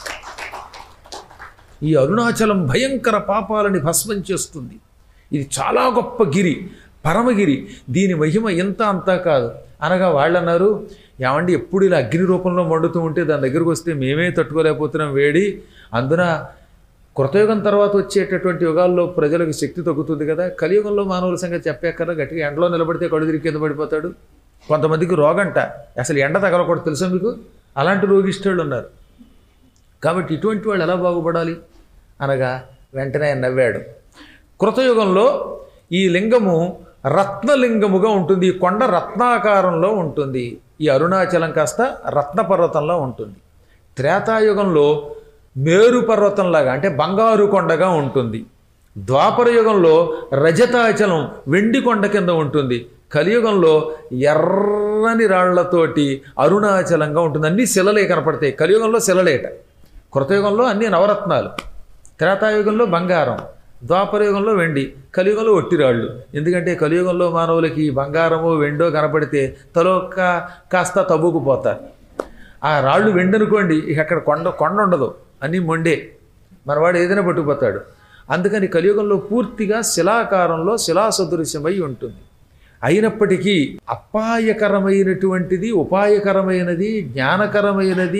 ఈ అరుణాచలం భయంకర పాపాలని భస్మం చేస్తుంది ఇది చాలా గొప్ప గిరి పరమగిరి దీని మహిమ ఎంత అంతా కాదు అనగా వాళ్ళు అన్నారు ఏమండి ఎప్పుడు ఇలా అగ్ని రూపంలో మండుతూ ఉంటే దాని దగ్గరకు వస్తే మేమే తట్టుకోలేకపోతున్నాం వేడి అందున కృతయుగం తర్వాత వచ్చేటటువంటి యుగాల్లో ప్రజలకు శక్తి తగ్గుతుంది కదా కలియుగంలో మానవుల సంగతి చెప్పాక కదా గట్టిగా ఎండలో నిలబడితే కడు తిరిగి కింద పడిపోతాడు కొంతమందికి రోగంట అసలు ఎండ తగలకూడదు తెలుసా మీకు అలాంటి రోగిష్ఠులు ఉన్నారు కాబట్టి ఇటువంటి వాళ్ళు ఎలా బాగుపడాలి అనగా వెంటనే ఆయన నవ్వాడు కృతయుగంలో ఈ లింగము రత్నలింగముగా ఉంటుంది ఈ కొండ రత్నాకారంలో ఉంటుంది ఈ అరుణాచలం కాస్త రత్నపర్వతంలో ఉంటుంది త్రేతాయుగంలో మేరు పర్వతంలాగా అంటే బంగారు కొండగా ఉంటుంది ద్వాపర యుగంలో రజతాచలం వెండి కొండ కింద ఉంటుంది కలియుగంలో ఎర్రని రాళ్లతోటి అరుణాచలంగా ఉంటుంది అన్ని శిలలే కనపడతాయి కలియుగంలో శిలలేట కృతయుగంలో అన్ని నవరత్నాలు త్రేతాయుగంలో బంగారం ద్వాపరయుగంలో వెండి కలియుగంలో ఒట్టిరాళ్ళు ఎందుకంటే కలియుగంలో మానవులకి బంగారమో వెండో కనపడితే తలో కా- కాస్త తవ్వుకుపోతారు ఆ రాళ్ళు వెండి అనుకోండి ఇక అక్కడ కొండ కొండ ఉండదు అన్నీ మొండే మనవాడు ఏదైనా పట్టుకుపోతాడు అందుకని కలియుగంలో పూర్తిగా శిలాకారంలో శిలాసదృశ్యమై ఉంటుంది అయినప్పటికీ అపాయకరమైనటువంటిది ఉపాయకరమైనది జ్ఞానకరమైనది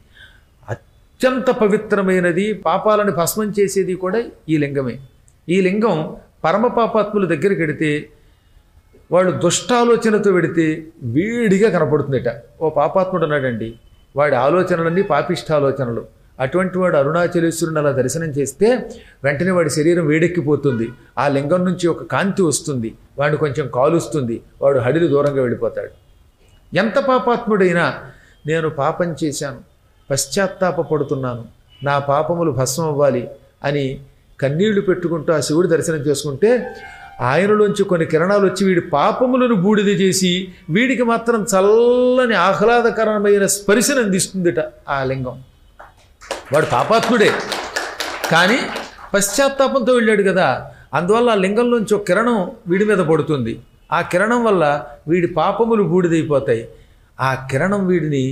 అత్యంత పవిత్రమైనది పాపాలను భస్మం చేసేది కూడా ఈ లింగమే ఈ లింగం పరమ పాపాత్ముల దగ్గరికి వెడితే వాళ్ళు దుష్టాలోచనతో వెడితే వేడిగా కనపడుతుందట ఓ పాపాత్ముడు ఉన్నాడండి వాడి ఆలోచనలన్నీ పాపిష్టాలోచనలు అటువంటి వాడు అరుణాచలేశ్వరుని అలా దర్శనం చేస్తే వెంటనే వాడి శరీరం వేడెక్కిపోతుంది ఆ లింగం నుంచి ఒక కాంతి వస్తుంది వాడిని కొంచెం కాలుస్తుంది వాడు హడిలు దూరంగా వెళ్ళిపోతాడు ఎంత పాపాత్ముడైనా నేను పాపం చేశాను పశ్చాత్తాపపడుతున్నాను నా పాపములు భస్మం అవ్వాలి అని కన్నీళ్లు పెట్టుకుంటూ ఆ శివుడి దర్శనం చేసుకుంటే ఆయనలోంచి కొన్ని కిరణాలు వచ్చి వీడి పాపములను బూడిద చేసి వీడికి మాత్రం చల్లని ఆహ్లాదకరమైన స్పర్శను అందిస్తుందిట ఆ లింగం వాడు పాపాత్ముడే కానీ పశ్చాత్తాపంతో వెళ్ళాడు కదా అందువల్ల ఆ లింగంలోంచి ఒక కిరణం వీడి మీద పడుతుంది ఆ కిరణం వల్ల వీడి పాపములు బూడిదైపోతాయి ఆ కిరణం వీడిని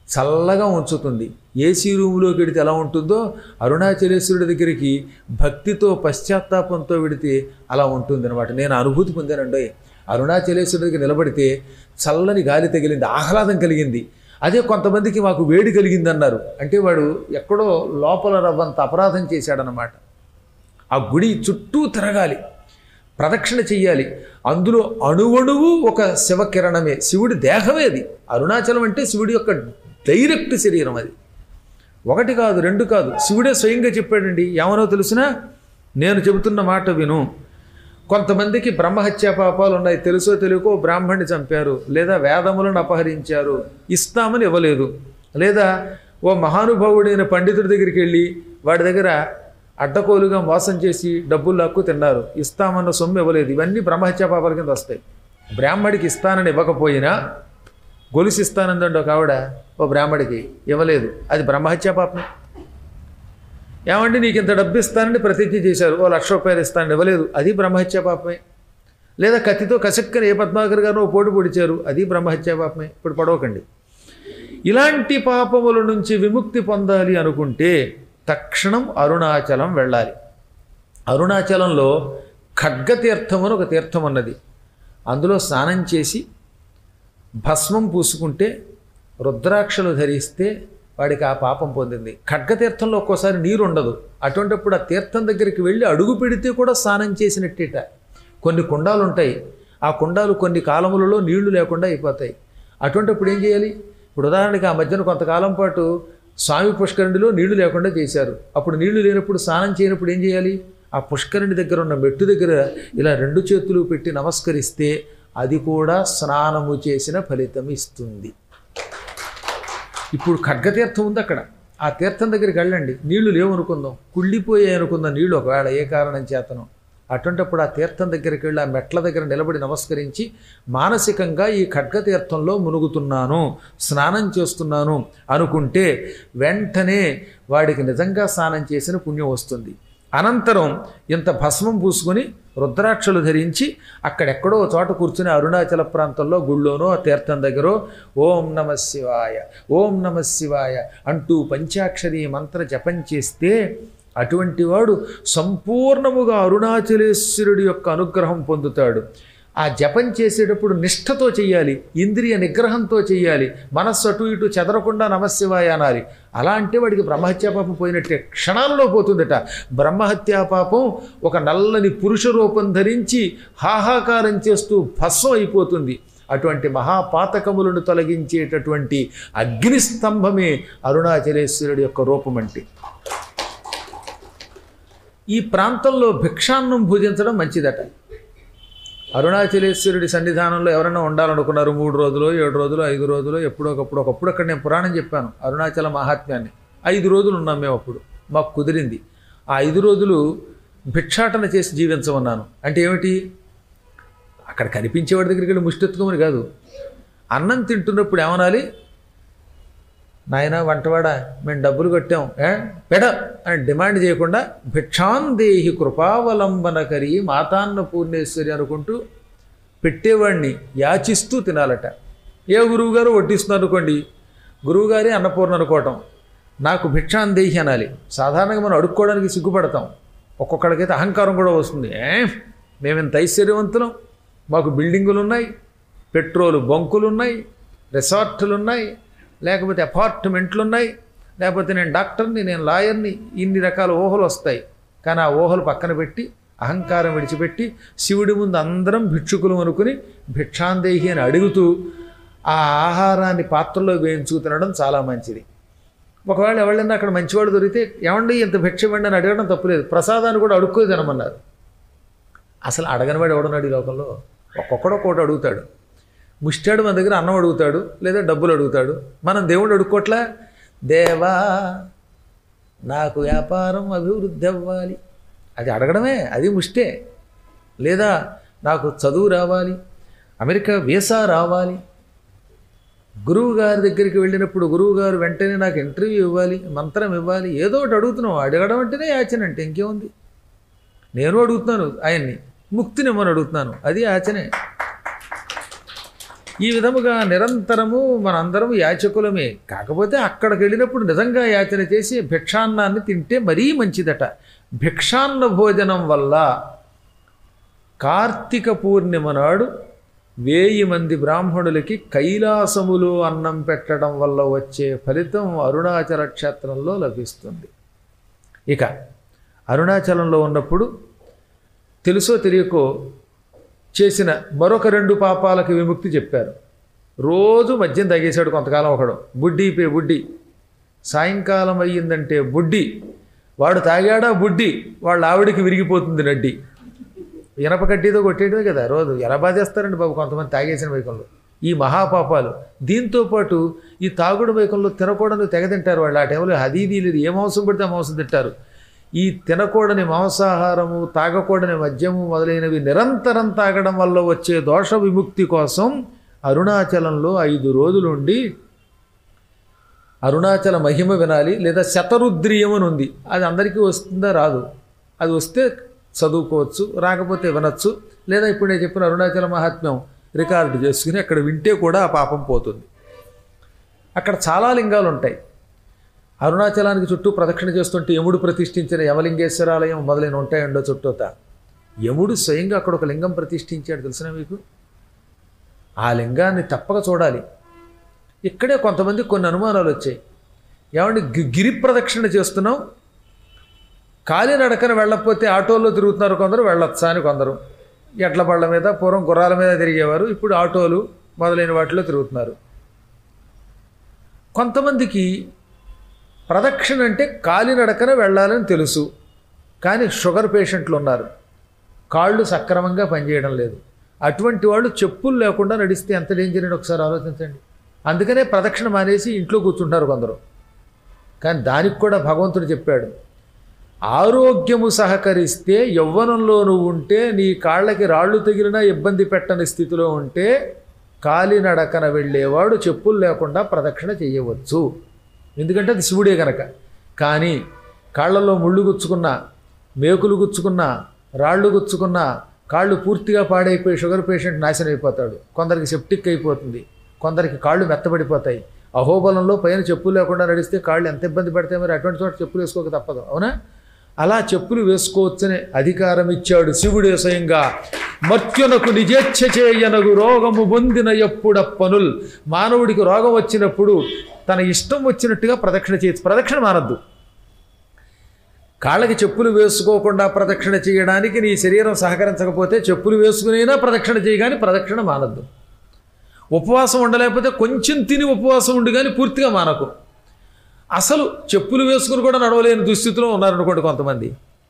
చల్లగా ఉంచుతుంది ఏసీ రూములోకి వెడితే ఎలా ఉంటుందో అరుణాచలేశ్వరుడి దగ్గరికి భక్తితో పశ్చాత్తాపంతో వెడితే అలా ఉంటుంది అనమాట నేను అనుభూతి పొందానండి అరుణాచలేశ్వరుడి దగ్గర నిలబడితే చల్లని గాలి తగిలింది ఆహ్లాదం కలిగింది అదే కొంతమందికి మాకు వేడి కలిగింది అన్నారు అంటే వాడు ఎక్కడో లోపల రవ్వంత అపరాధం చేశాడనమాట ఆ గుడి చుట్టూ తిరగాలి ప్రదక్షిణ చెయ్యాలి అందులో అణువణువు ఒక శివకిరణమే శివుడి దేహమే అది అరుణాచలం అంటే శివుడి యొక్క డైరెక్ట్ శరీరం అది ఒకటి కాదు రెండు కాదు శివుడే స్వయంగా చెప్పాడండి ఏమనో తెలిసినా నేను చెబుతున్న మాట విను కొంతమందికి బ్రహ్మహత్యా పాపాలు ఉన్నాయి తెలుసో తెలియకో బ్రాహ్మణ్ణి చంపారు లేదా వేదములను అపహరించారు ఇస్తామని ఇవ్వలేదు లేదా ఓ మహానుభావుడైన పండితుడి దగ్గరికి వెళ్ళి వాడి దగ్గర అడ్డకోలుగా మోసం చేసి డబ్బులు లాక్కు తిన్నారు ఇస్తామన్న సొమ్ము ఇవ్వలేదు ఇవన్నీ బ్రహ్మహత్యా పాపాల కింద వస్తాయి బ్రాహ్మడికి ఇస్తానని ఇవ్వకపోయినా గొలుసు ఇస్తానందండి ఒక ఆవిడ ఓ బ్రాహ్మడికి ఇవ్వలేదు అది బ్రహ్మహత్యా పాపమే ఏమండి నీకు ఇంత డబ్బు ఇస్తానని ప్రతిజ్ఞ చేశారు ఓ లక్ష రూపాయలు ఇస్తానని ఇవ్వలేదు అది బ్రహ్మహత్యా పాపమే లేదా కత్తితో కసక్కని ఏ పద్మాకర్ గారు ఓ పోటు పొడిచారు అది బ్రహ్మహత్యా పాపమే ఇప్పుడు పడవకండి ఇలాంటి పాపముల నుంచి విముక్తి పొందాలి అనుకుంటే తక్షణం అరుణాచలం వెళ్ళాలి అరుణాచలంలో ఖడ్గతీర్థం అని ఒక తీర్థం ఉన్నది అందులో స్నానం చేసి భస్మం పూసుకుంటే రుద్రాక్షలు ధరిస్తే వాడికి ఆ పాపం పొందింది ఖడ్గతీర్థంలో ఒక్కోసారి నీరు ఉండదు అటువంటిప్పుడు ఆ తీర్థం దగ్గరికి వెళ్ళి అడుగు పెడితే కూడా స్నానం చేసినట్టేట కొన్ని కుండాలు ఉంటాయి ఆ కుండాలు కొన్ని కాలములలో నీళ్లు లేకుండా అయిపోతాయి అటువంటిప్పుడు ఏం చేయాలి ఇప్పుడు ఉదాహరణకి ఆ మధ్యన కొంతకాలం పాటు స్వామి పుష్కరుడిలో నీళ్లు లేకుండా చేశారు అప్పుడు నీళ్లు లేనప్పుడు స్నానం చేయనప్పుడు ఏం చేయాలి ఆ పుష్కరుని దగ్గర ఉన్న మెట్టు దగ్గర ఇలా రెండు చేతులు పెట్టి నమస్కరిస్తే అది కూడా స్నానము చేసిన ఫలితం ఇస్తుంది ఇప్పుడు ఖడ్గతీర్థం ఉంది అక్కడ ఆ తీర్థం దగ్గరికి వెళ్ళండి నీళ్లు లేవు అనుకుందాం కుళ్ళిపోయాయి అనుకుందాం నీళ్లు ఒకవేళ ఏ కారణం చేతనం అటువంటప్పుడు ఆ తీర్థం దగ్గరికి వెళ్ళి ఆ మెట్ల దగ్గర నిలబడి నమస్కరించి మానసికంగా ఈ ఖడ్గతీర్థంలో మునుగుతున్నాను స్నానం చేస్తున్నాను అనుకుంటే వెంటనే వాడికి నిజంగా స్నానం చేసిన పుణ్యం వస్తుంది అనంతరం ఇంత భస్మం పూసుకొని రుద్రాక్షలు ధరించి అక్కడెక్కడో చోట కూర్చుని అరుణాచల ప్రాంతంలో గుళ్ళోనో ఆ తీర్థం దగ్గర ఓం నమ శివాయ ఓం నమ శివాయ అంటూ పంచాక్షరి మంత్ర జపం చేస్తే అటువంటి వాడు సంపూర్ణముగా అరుణాచలేశ్వరుడి యొక్క అనుగ్రహం పొందుతాడు ఆ జపం చేసేటప్పుడు నిష్ఠతో చేయాలి ఇంద్రియ నిగ్రహంతో చేయాలి మనస్సు అటు ఇటు చెదరకుండా నమశివాయ అనాలి అలా అంటే వాడికి బ్రహ్మహత్యా పాపం పోయినట్టే క్షణాలలో పోతుందట బ్రహ్మహత్యా పాపం ఒక నల్లని పురుష రూపం ధరించి హాహాకారం చేస్తూ భస్వం అయిపోతుంది అటువంటి మహాపాతకములను తొలగించేటటువంటి అగ్నిస్తంభమే అరుణాచలేశ్వరుడి యొక్క రూపం అంటే ఈ ప్రాంతంలో భిక్షాన్నం భుజించడం మంచిదట అరుణాచలేశ్వరుడి సన్నిధానంలో ఎవరైనా ఉండాలనుకున్నారు మూడు రోజులు ఏడు రోజులు ఐదు రోజులు ఎప్పుడో ఒకప్పుడు ఒకప్పుడు అక్కడ నేను పురాణం చెప్పాను అరుణాచల మహాత్మ్యాన్ని ఐదు రోజులు ఉన్నాం మేము అప్పుడు మాకు కుదిరింది ఆ ఐదు రోజులు భిక్షాటన చేసి జీవించమన్నాను అంటే ఏమిటి అక్కడ కనిపించేవాడి దగ్గరికి వెళ్ళి ముష్టెత్తుకోమని కాదు అన్నం తింటున్నప్పుడు ఏమనాలి నాయన వంటవాడా మేము డబ్బులు కట్టాం ఏ పెడ అని డిమాండ్ చేయకుండా భిక్షాందేహి కృపావలంబనకరి మాతాన్న పూర్ణేశ్వరి అనుకుంటూ పెట్టేవాడిని యాచిస్తూ తినాలట ఏ గురువుగారు వడ్డిస్తున్నారు అనుకోండి గురువుగారే అన్నపూర్ణ అనుకోవటం నాకు భిక్షాందేహి అనాలి సాధారణంగా మనం అడుక్కోవడానికి సిగ్గుపడతాం ఒక్కొక్కడికైతే అహంకారం కూడా వస్తుంది ఏ మేమెంత ఐశ్వర్యవంతులం మాకు బిల్డింగులు ఉన్నాయి పెట్రోల్ బంకులు ఉన్నాయి రిసార్ట్లు ఉన్నాయి లేకపోతే అపార్ట్మెంట్లు ఉన్నాయి లేకపోతే నేను డాక్టర్ని నేను లాయర్ని ఇన్ని రకాల ఊహలు వస్తాయి కానీ ఆ ఊహలు పక్కన పెట్టి అహంకారం విడిచిపెట్టి శివుడి ముందు అందరం భిక్షుకులు అనుకుని భిక్షాందేహి అని అడుగుతూ ఆ ఆహారాన్ని పాత్రలో వేయించుకు తినడం చాలా మంచిది ఒకవేళ ఎవరైనా అక్కడ మంచివాడు దొరికితే ఏమండి ఇంత భిక్ష ఇవ్వండి అని అడగడం తప్పులేదు ప్రసాదాన్ని కూడా అడుక్కు తినమన్నారు అసలు అడగనివాడు ఎవడున్నాడు ఈ లోకంలో ఒక్కొక్కడు ఒక్కొక్కటి అడుగుతాడు ముష్టాడు మన దగ్గర అన్నం అడుగుతాడు లేదా డబ్బులు అడుగుతాడు మనం దేవుడు అడుక్కోట్లా దేవా నాకు వ్యాపారం అభివృద్ధి అవ్వాలి అది అడగడమే అది ముష్టే లేదా నాకు చదువు రావాలి అమెరికా వీసా రావాలి గురువు గారి దగ్గరికి వెళ్ళినప్పుడు గురువు గారు వెంటనే నాకు ఇంటర్వ్యూ ఇవ్వాలి మంత్రం ఇవ్వాలి ఏదో ఒకటి అడుగుతున్నాం అడగడం అంటేనే యాచన అంటే ఇంకేముంది నేను అడుగుతున్నాను ఆయన్ని ముక్తినిమ్మని అడుగుతున్నాను అది యాచనే ఈ విధముగా నిరంతరము మనందరం యాచకులమే కాకపోతే అక్కడికి వెళ్ళినప్పుడు నిజంగా యాచన చేసి భిక్షాన్నాన్ని తింటే మరీ మంచిదట భిక్షాన్న భోజనం వల్ల కార్తీక పూర్ణిమ నాడు వేయి మంది బ్రాహ్మణులకి కైలాసములో అన్నం పెట్టడం వల్ల వచ్చే ఫలితం అరుణాచల క్షేత్రంలో లభిస్తుంది ఇక అరుణాచలంలో ఉన్నప్పుడు తెలుసో తెలియకో చేసిన మరొక రెండు పాపాలకు విముక్తి చెప్పారు రోజు మద్యం తాగేశాడు కొంతకాలం ఒకడు బుడ్డి పే బుడ్డి సాయంకాలం అయ్యిందంటే బుడ్డి వాడు తాగాడా బుడ్డి వాళ్ళ ఆవిడికి విరిగిపోతుంది నడ్డి ఇనప కడ్డీతో కొట్టేయడమే కదా రోజు ఎలా బాధేస్తారండి బాబు కొంతమంది తాగేసిన వైకంలో ఈ మహాపాపాలు దీంతో పాటు ఈ తాగుడు వైకంలో తినకూడని తెగ తింటారు వాళ్ళు ఆ టైంలో అది ఇది లేదు ఏ మాంసం పడితే ఆ మాంసం తింటారు ఈ తినకూడని మాంసాహారము తాగకూడని మద్యము మొదలైనవి నిరంతరం తాగడం వల్ల వచ్చే దోష విముక్తి కోసం అరుణాచలంలో ఐదు రోజులుండి అరుణాచల మహిమ వినాలి లేదా శతరుద్రియం అని ఉంది అది అందరికీ వస్తుందా రాదు అది వస్తే చదువుకోవచ్చు రాకపోతే వినొచ్చు లేదా ఇప్పుడు నేను చెప్పిన అరుణాచల మహాత్మ్యం రికార్డు చేసుకుని అక్కడ వింటే కూడా ఆ పాపం పోతుంది అక్కడ చాలా లింగాలు ఉంటాయి అరుణాచలానికి చుట్టూ ప్రదక్షిణ చేస్తుంటే యముడు ప్రతిష్ఠించిన యమలింగేశ్వరాలయం మొదలైన ఉంటాయండో చుట్టూత యముడు స్వయంగా అక్కడ ఒక లింగం ప్రతిష్ఠించాడు తెలిసిన మీకు ఆ లింగాన్ని తప్పక చూడాలి ఇక్కడే కొంతమంది కొన్ని అనుమానాలు వచ్చాయి ఏమంటే గి- గిరి ప్రదక్షిణ చేస్తున్నాం కాలినడకన వెళ్ళకపోతే ఆటోల్లో తిరుగుతున్నారు కొందరు వెళ్ళొచ్చా అని కొందరు ఎడ్ల బళ్ళ మీద పూర్వం గుర్రాల మీద తిరిగేవారు ఇప్పుడు ఆటోలు మొదలైన వాటిలో తిరుగుతున్నారు కొంతమందికి ప్రదక్షిణ అంటే కాలినడకన వెళ్ళాలని తెలుసు కానీ షుగర్ పేషెంట్లు ఉన్నారు కాళ్ళు సక్రమంగా పనిచేయడం లేదు అటువంటి వాళ్ళు చెప్పులు లేకుండా నడిస్తే ఎంత డేంజర్ అని ఒకసారి ఆలోచించండి అందుకనే ప్రదక్షిణ మానేసి ఇంట్లో కూర్చుంటారు కొందరు కానీ దానికి కూడా భగవంతుడు చెప్పాడు ఆరోగ్యము సహకరిస్తే యవ్వనంలో నువ్వు ఉంటే నీ కాళ్ళకి రాళ్ళు తగిలినా ఇబ్బంది పెట్టని స్థితిలో ఉంటే కాలినడకన వెళ్ళేవాడు చెప్పులు లేకుండా ప్రదక్షిణ చేయవచ్చు ఎందుకంటే అది శివుడే గనక కానీ కాళ్ళల్లో ముళ్ళు గుచ్చుకున్నా మేకులు గుచ్చుకున్నా రాళ్ళు గుచ్చుకున్నా కాళ్ళు పూర్తిగా పాడైపోయి షుగర్ పేషెంట్ నాశనం అయిపోతాడు కొందరికి సెప్టిక్ అయిపోతుంది కొందరికి కాళ్ళు మెత్తబడిపోతాయి అహోబలంలో పైన చెప్పులు లేకుండా నడిస్తే కాళ్ళు ఎంత ఇబ్బంది పడతాయి మరి అటువంటి చోట చెప్పులు వేసుకోక తప్పదు అవునా అలా చెప్పులు వేసుకోవచ్చనే అధికారం ఇచ్చాడు శివుడే స్వయంగా మర్త్యునకు నిజేచ్ఛ చేయనగు రోగము పొందిన ఎప్పుడప్పనుల్ మానవుడికి రోగం వచ్చినప్పుడు తన ఇష్టం వచ్చినట్టుగా ప్రదక్షిణ చేయొచ్చు ప్రదక్షిణ మానద్దు కాళ్ళకి చెప్పులు వేసుకోకుండా ప్రదక్షిణ చేయడానికి నీ శరీరం సహకరించకపోతే చెప్పులు వేసుకునైనా ప్రదక్షిణ చేయగాని ప్రదక్షిణ మానద్దు ఉపవాసం ఉండలేకపోతే కొంచెం తిని ఉపవాసం ఉండి కానీ పూర్తిగా మానకు అసలు చెప్పులు వేసుకుని కూడా నడవలేని దుస్థితిలో ఉన్నారనుకోండి కొంతమంది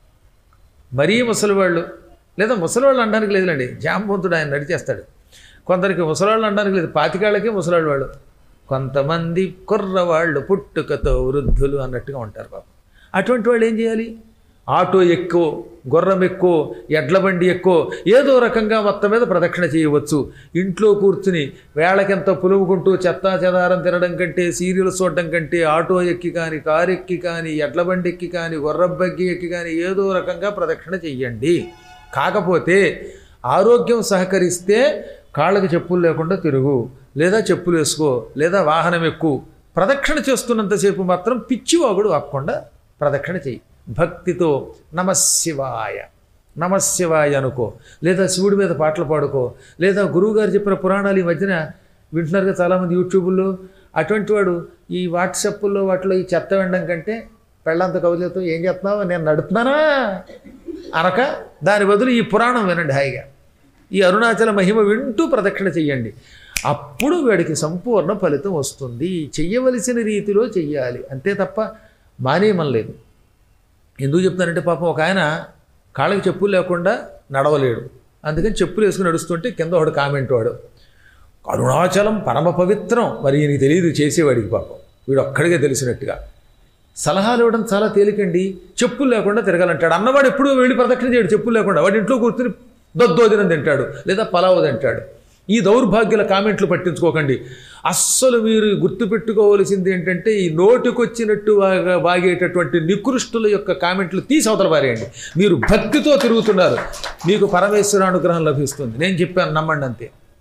మరీ ముసలివాళ్ళు లేదా ముసలివాళ్ళు అనడానికి లేదులేండి జాంబవంతుడు ఆయన నడిచేస్తాడు కొందరికి ముసలాళ్ళు అనడానికి లేదు పాతికాళ్ళకి ముసలాళ్ళు వాళ్ళు కొంతమంది కుర్రవాళ్ళు పుట్టుకతో వృద్ధులు అన్నట్టుగా ఉంటారు పాపం అటువంటి వాళ్ళు ఏం చేయాలి ఆటో ఎక్కువ గుర్రం ఎక్కువ ఎడ్ల బండి ఎక్కువ ఏదో రకంగా మొత్తం మీద ప్రదక్షిణ చేయవచ్చు ఇంట్లో కూర్చుని వేళకెంత పులుముకుంటూ చెత్తా చెదారం తినడం కంటే సీరియల్ చూడడం కంటే ఆటో ఎక్కి కానీ కారు ఎక్కి కానీ ఎడ్ల బండి ఎక్కి కానీ గుర్రం బగ్గి ఎక్కి కానీ ఏదో రకంగా ప్రదక్షిణ చెయ్యండి కాకపోతే ఆరోగ్యం సహకరిస్తే కాళ్ళకి చెప్పులు లేకుండా తిరుగు లేదా చెప్పులు వేసుకో లేదా వాహనం ఎక్కువ ప్రదక్షిణ చేస్తున్నంతసేపు మాత్రం పిచ్చివాగుడు ఆపకుండా ప్రదక్షిణ చెయ్యి భక్తితో నమశివాయ నమశివాయ అనుకో లేదా శివుడి మీద పాటలు పాడుకో లేదా గురువుగారు చెప్పిన పురాణాలు ఈ మధ్యన వింటున్నారుగా చాలామంది యూట్యూబుల్లో అటువంటి వాడు ఈ వాట్సాప్లో వాటిలో ఈ చెత్త వినడం కంటే పెళ్ళంత కవితతో ఏం చేస్తున్నావు నేను నడుపుతున్నానా అనక దాని బదులు ఈ పురాణం వినండి హాయిగా ఈ అరుణాచల మహిమ వింటూ ప్రదక్షిణ చెయ్యండి అప్పుడు వాడికి సంపూర్ణ ఫలితం వస్తుంది చెయ్యవలసిన రీతిలో చెయ్యాలి అంతే తప్ప మానేయమం లేదు ఎందుకు చెప్తానంటే పాపం ఒక ఆయన కాళ్ళకి చెప్పులు లేకుండా నడవలేడు అందుకని చెప్పులు వేసుకుని నడుస్తుంటే కింద ఒకడు కామెంట్ వాడు అరుణాచలం పరమ పవిత్రం మరి ఈయనకి తెలియదు చేసేవాడికి పాపం వీడు ఒక్కడికే తెలిసినట్టుగా సలహాలు ఇవ్వడం చాలా తేలికండి చెప్పులు లేకుండా తిరగాలంటాడు అన్నవాడు ఎప్పుడూ వెళ్ళి ప్రదక్షిణ చేయడు చెప్పులు లేకుండా వాడి ఇంట్లో కూర్చుని దద్దోదినం తింటాడు లేదా పలావు తింటాడు ఈ దౌర్భాగ్యుల కామెంట్లు పట్టించుకోకండి అస్సలు మీరు గుర్తుపెట్టుకోవలసింది ఏంటంటే ఈ నోటికొచ్చినట్టు వాగా వాగేటటువంటి నికృష్టుల యొక్క కామెంట్లు తీసి అవతల పారేయండి మీరు భక్తితో తిరుగుతున్నారు మీకు పరమేశ్వర అనుగ్రహం లభిస్తుంది నేను చెప్పాను నమ్మండి అంతే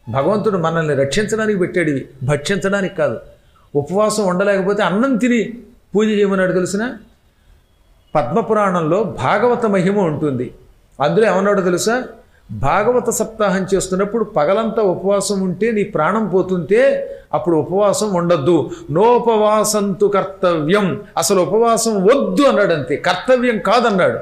భగవంతుడు మనల్ని రక్షించడానికి పెట్టాడు ఇవి భక్షించడానికి కాదు ఉపవాసం ఉండలేకపోతే అన్నం తిని పూజ చేయమన్నాడు తెలిసిన పద్మపురాణంలో భాగవత మహిమ ఉంటుంది అందులో ఏమన్నాడో తెలుసా భాగవత సప్తాహం చేస్తున్నప్పుడు పగలంతా ఉపవాసం ఉంటే నీ ప్రాణం పోతుంటే అప్పుడు ఉపవాసం ఉండొద్దు నోపవాసంతు కర్తవ్యం అసలు ఉపవాసం వద్దు అన్నాడు అంతే కర్తవ్యం కాదన్నాడు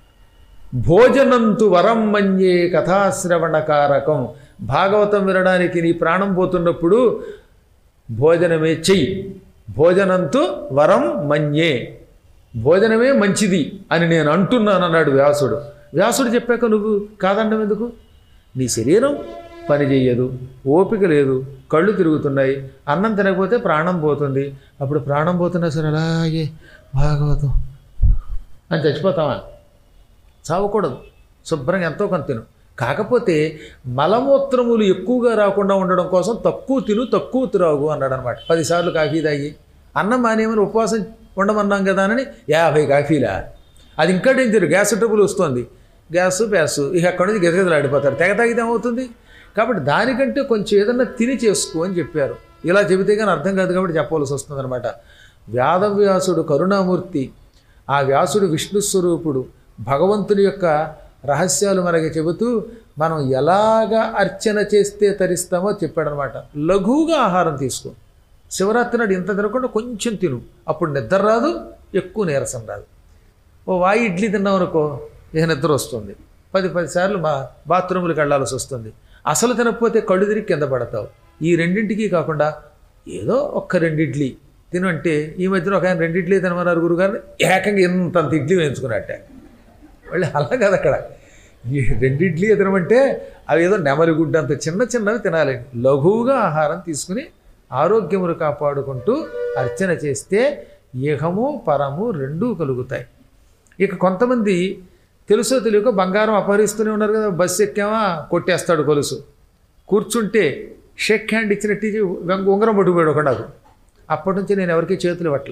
భోజనంతు వరం మన్యే కథాశ్రవణకారకం భాగవతం వినడానికి నీ ప్రాణం పోతున్నప్పుడు భోజనమే చెయ్యి భోజనంతు వరం మన్యే భోజనమే మంచిది అని నేను అంటున్నాను అన్నాడు వ్యాసుడు వ్యాసుడు చెప్పాక నువ్వు కాదండం ఎందుకు నీ శరీరం పని చెయ్యదు ఓపిక లేదు కళ్ళు తిరుగుతున్నాయి అన్నం తినకపోతే ప్రాణం పోతుంది అప్పుడు ప్రాణం పోతున్నా సరే అలాగే భాగవతం అని చచ్చిపోతావా చావకూడదు శుభ్రంగా ఎంతో కొంత తిను కాకపోతే మలమూత్రములు ఎక్కువగా రాకుండా ఉండడం కోసం తక్కువ తిను తక్కువ త్రాగు అన్నాడు అనమాట పదిసార్లు కాఫీ తాగి అన్నం మానేమని ఉపవాసం ఉండమన్నాం కదా అని యాభై కాఫీలా అది ఇంకా డేంజర్ గ్యాస్ ట్రబుల్ వస్తుంది గ్యాస్ ప్యాస్ ఇక అక్కడి నుంచి గెదగెదలు ఆడిపోతారు తెగ తాగితే ఏమవుతుంది కాబట్టి దానికంటే కొంచెం ఏదన్నా తిని చేసుకో అని చెప్పారు ఇలా చెబితే కానీ అర్థం కాదు కాబట్టి చెప్పవలసి వస్తుంది అనమాట వ్యాధవ్యాసుడు కరుణామూర్తి ఆ వ్యాసుడు విష్ణు స్వరూపుడు భగవంతుని యొక్క రహస్యాలు మనకి చెబుతూ మనం ఎలాగా అర్చన చేస్తే తరిస్తామో చెప్పాడనమాట లఘువుగా ఆహారం తీసుకో శివరాత్రి నాడు ఇంత తినకుండా కొంచెం తిను అప్పుడు నిద్ర రాదు ఎక్కువ నీరసం రాదు ఓ వాయి ఇడ్లీ తిన్నాం అనుకో ఇక నిద్ర వస్తుంది పది పది సార్లు మా బాత్రూములకు వెళ్ళాల్సి వస్తుంది అసలు తినకపోతే కళ్ళు తిరిగి కింద పడతావు ఈ రెండింటికి కాకుండా ఏదో ఒక్క రెండు ఇడ్లీ తినంటే ఈ మధ్యన ఒక ఆయన రెండు ఇడ్లీ తినమన్నారు గురుగారిని ఏకంగా ఇంతంత ఇడ్లీ వేయించుకున్నట్టే మళ్ళీ అలా కాదు అక్కడ ఈ రెండు ఇడ్లీ తినమంటే అవి ఏదో నెమలి గుడ్డ అంత చిన్న చిన్నవి తినాలి లఘువుగా ఆహారం తీసుకుని ఆరోగ్యములు కాపాడుకుంటూ అర్చన చేస్తే ఇహము పరము రెండూ కలుగుతాయి ఇక కొంతమంది తెలుసో తెలియక బంగారం అపహరిస్తూనే ఉన్నారు కదా బస్సు ఎక్కామా కొట్టేస్తాడు కొలుసు కూర్చుంటే షేక్ హ్యాండ్ ఇచ్చినట్టు ఇచ్చి వెంగ- ఉంగరం పట్టుకుపోయాడు ఒక నాకు అప్పటి నుంచి నేను ఎవరికి చేతులు పట్ల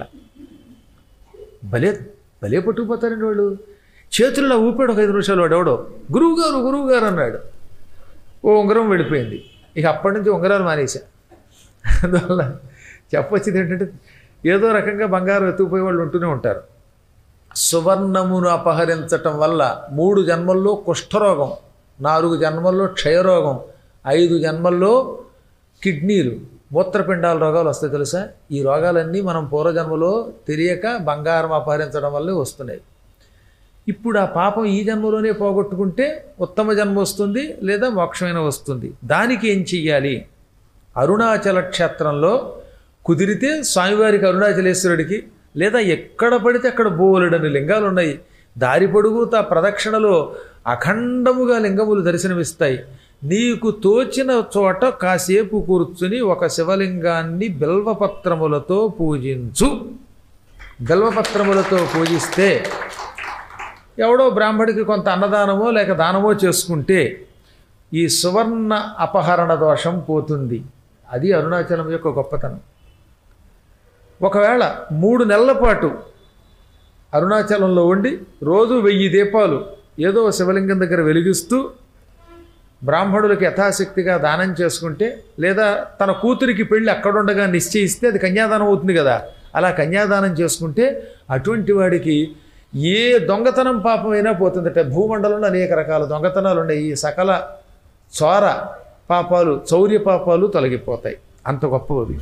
భలే భలే పట్టుకుపోతారండి వాళ్ళు చేతుల్లో ఊపాడు ఒక ఐదు నిమిషాలు వాడు ఎవడో గురువు గారు గురువు గారు అన్నాడు ఓ ఉంగరం వెళ్ళిపోయింది ఇక అప్పటి నుంచి ఉంగరాలు మానేశా అందువల్ల చెప్పొచ్చింది ఏంటంటే ఏదో రకంగా బంగారం ఎత్తుకుపోయే వాళ్ళు ఉంటూనే ఉంటారు సువర్ణమును అపహరించటం వల్ల మూడు జన్మల్లో కుష్ఠరోగం నాలుగు జన్మల్లో క్షయరోగం ఐదు జన్మల్లో కిడ్నీలు మూత్రపిండాల రోగాలు వస్తాయి తెలుసా ఈ రోగాలన్నీ మనం పూర్వజన్మలో తెలియక బంగారం అపహరించడం వల్లే వస్తున్నాయి ఇప్పుడు ఆ పాపం ఈ జన్మలోనే పోగొట్టుకుంటే ఉత్తమ జన్మ వస్తుంది లేదా మోక్షమైన వస్తుంది దానికి ఏం చెయ్యాలి అరుణాచల క్షేత్రంలో కుదిరితే స్వామివారికి అరుణాచలేశ్వరుడికి లేదా ఎక్కడ పడితే అక్కడ బోలెడని లింగాలు ఉన్నాయి దారి పొడుగుతా ప్రదక్షిణలో అఖండముగా లింగములు దర్శనమిస్తాయి నీకు తోచిన చోట కాసేపు కూర్చుని ఒక శివలింగాన్ని బిల్వపత్రములతో పూజించు బిల్వపత్రములతో పూజిస్తే ఎవడో బ్రాహ్మడికి కొంత అన్నదానమో లేక దానమో చేసుకుంటే ఈ సువర్ణ అపహరణ దోషం పోతుంది అది అరుణాచలం యొక్క గొప్పతనం ఒకవేళ మూడు నెలల పాటు అరుణాచలంలో ఉండి రోజు వెయ్యి దీపాలు ఏదో శివలింగం దగ్గర వెలిగిస్తూ బ్రాహ్మణులకు యథాశక్తిగా దానం చేసుకుంటే లేదా తన కూతురికి పెళ్ళి అక్కడుండగా నిశ్చయిస్తే అది కన్యాదానం అవుతుంది కదా అలా కన్యాదానం చేసుకుంటే అటువంటి వాడికి ఏ దొంగతనం పాపమైనా పోతుందట భూమండలంలో అనేక రకాల దొంగతనాలు ఉన్నాయి ఈ సకల చోర పాపాలు చౌర్య పాపాలు తొలగిపోతాయి అంత గొప్పవి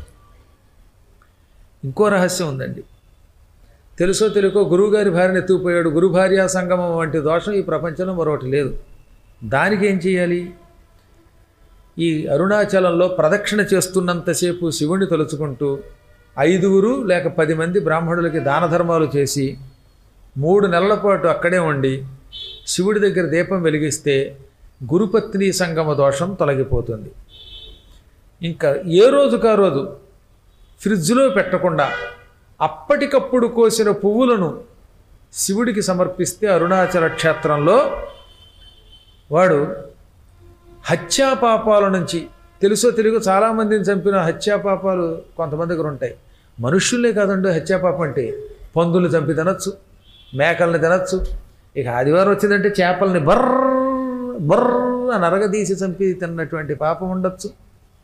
ఇంకో రహస్యం ఉందండి తెలుసో తెలుకో గురువుగారి భార్యను ఎత్తుకుపోయాడు గురు భార్యా సంగమం వంటి దోషం ఈ ప్రపంచంలో మరొకటి లేదు దానికి ఏం చేయాలి ఈ అరుణాచలంలో ప్రదక్షిణ చేస్తున్నంతసేపు శివుణ్ణి తలుచుకుంటూ ఐదుగురు లేక పది మంది బ్రాహ్మణులకి దాన ధర్మాలు చేసి మూడు నెలల పాటు అక్కడే ఉండి శివుడి దగ్గర దీపం వెలిగిస్తే గురుపత్ని సంగమ దోషం తొలగిపోతుంది ఇంకా ఏ రోజుకా రోజు ఫ్రిడ్జ్లో పెట్టకుండా అప్పటికప్పుడు కోసిన పువ్వులను శివుడికి సమర్పిస్తే అరుణాచల క్షేత్రంలో వాడు హత్యా పాపాల నుంచి తెలుసో తెలుగు చాలామందిని చంపిన హత్యా పాపాలు కొంతమంది దగ్గర ఉంటాయి మనుష్యులే కాదండి హత్యా పాపం అంటే పందులు చంపి తినచ్చు మేకల్ని తినచ్చు ఇక ఆదివారం వచ్చిందంటే చేపల్ని బర్ర బర్ర అని అరగదీసి చంపి తిన్నటువంటి పాపం ఉండొచ్చు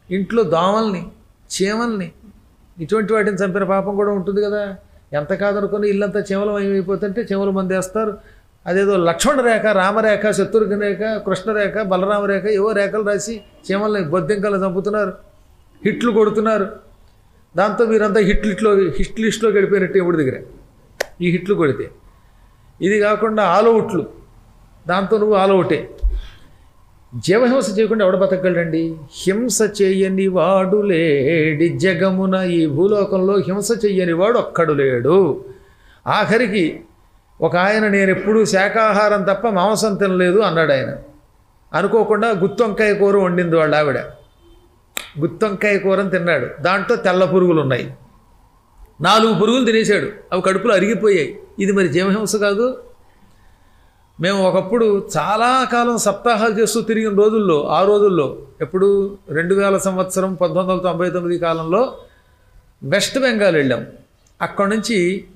ఇంట్లో దోమల్ని చీమల్ని ఇటువంటి వాటిని చంపిన పాపం కూడా ఉంటుంది కదా ఎంత కాదనుకుని ఇల్లంతా చీమలం అయిపోతుంటే చీమలు మందేస్తారు అదేదో లక్ష్మణ రేఖ రామరేఖ శత్రుఘ్న రేఖ కృష్ణరేఖ బలరామ రేఖ ఏవో రేఖలు రాసి చీమల్ని బొద్దింకలు చంపుతున్నారు హిట్లు కొడుతున్నారు దాంతో మీరంతా హిట్ లిస్ట్లో హిట్ లిస్ట్లో గడిపోయినట్టు ఎవడి దగ్గర ఈ హిట్లు కొడితే ఇది కాకుండా ఆలౌట్లు దాంతో నువ్వు ఆలౌటే జీవహింస చేయకుండా ఎవడ బతకగలడండి హింస చేయని వాడు లేడి జగమున ఈ భూలోకంలో హింస చెయ్యని వాడు ఒక్కడు లేడు ఆఖరికి ఒక ఆయన నేను ఎప్పుడూ శాకాహారం తప్ప మాంసం తినలేదు అన్నాడు ఆయన అనుకోకుండా గుత్తొంకాయ కూర వండింది వాళ్ళ ఆవిడ గుత్తొంకాయ కూరని తిన్నాడు దాంట్లో తెల్ల పురుగులు ఉన్నాయి నాలుగు పురుగులు తినేశాడు అవి కడుపులో అరిగిపోయాయి ఇది మరి జీవహింస కాదు మేము ఒకప్పుడు చాలా కాలం సప్తాహాలు చేస్తూ తిరిగిన రోజుల్లో ఆ రోజుల్లో ఎప్పుడు రెండు వేల సంవత్సరం పంతొమ్మిది వందల తొంభై తొమ్మిది కాలంలో వెస్ట్ బెంగాల్ వెళ్ళాం అక్కడి నుంచి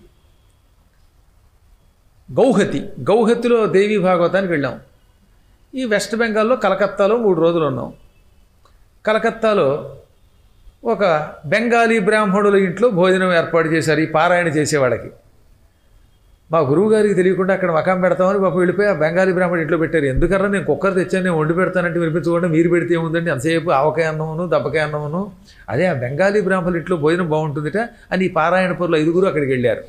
గౌహతి గౌహతిలో దేవీ భాగవతానికి వెళ్ళాం ఈ వెస్ట్ బెంగాల్లో కలకత్తాలో మూడు రోజులు ఉన్నాం కలకత్తాలో ఒక బెంగాలీ బ్రాహ్మణుల ఇంట్లో భోజనం ఏర్పాటు చేశారు ఈ పారాయణ చేసేవాళ్ళకి మా గురువు గారికి తెలియకుండా అక్కడ మకాం పెడతామని పాప వెళ్ళిపోయి ఆ బెంగాలీ బ్రాహ్మణుడు ఇంట్లో పెట్టారు ఎందుకన్నా నేను కుక్కర్ తెచ్చాను నేను వండి పెడతానంటే వినిపించకుండా మీరు పెడితే ఏముందండి అంతసేపు ఆవకాయ అన్నమును దబ్బకాయ అన్నమును అదే ఆ బెంగాలీ బ్రాహ్మణుల ఇంట్లో భోజనం బాగుంటుందిట అని ఈ పారాయణ పరులు ఐదుగురు అక్కడికి వెళ్ళారు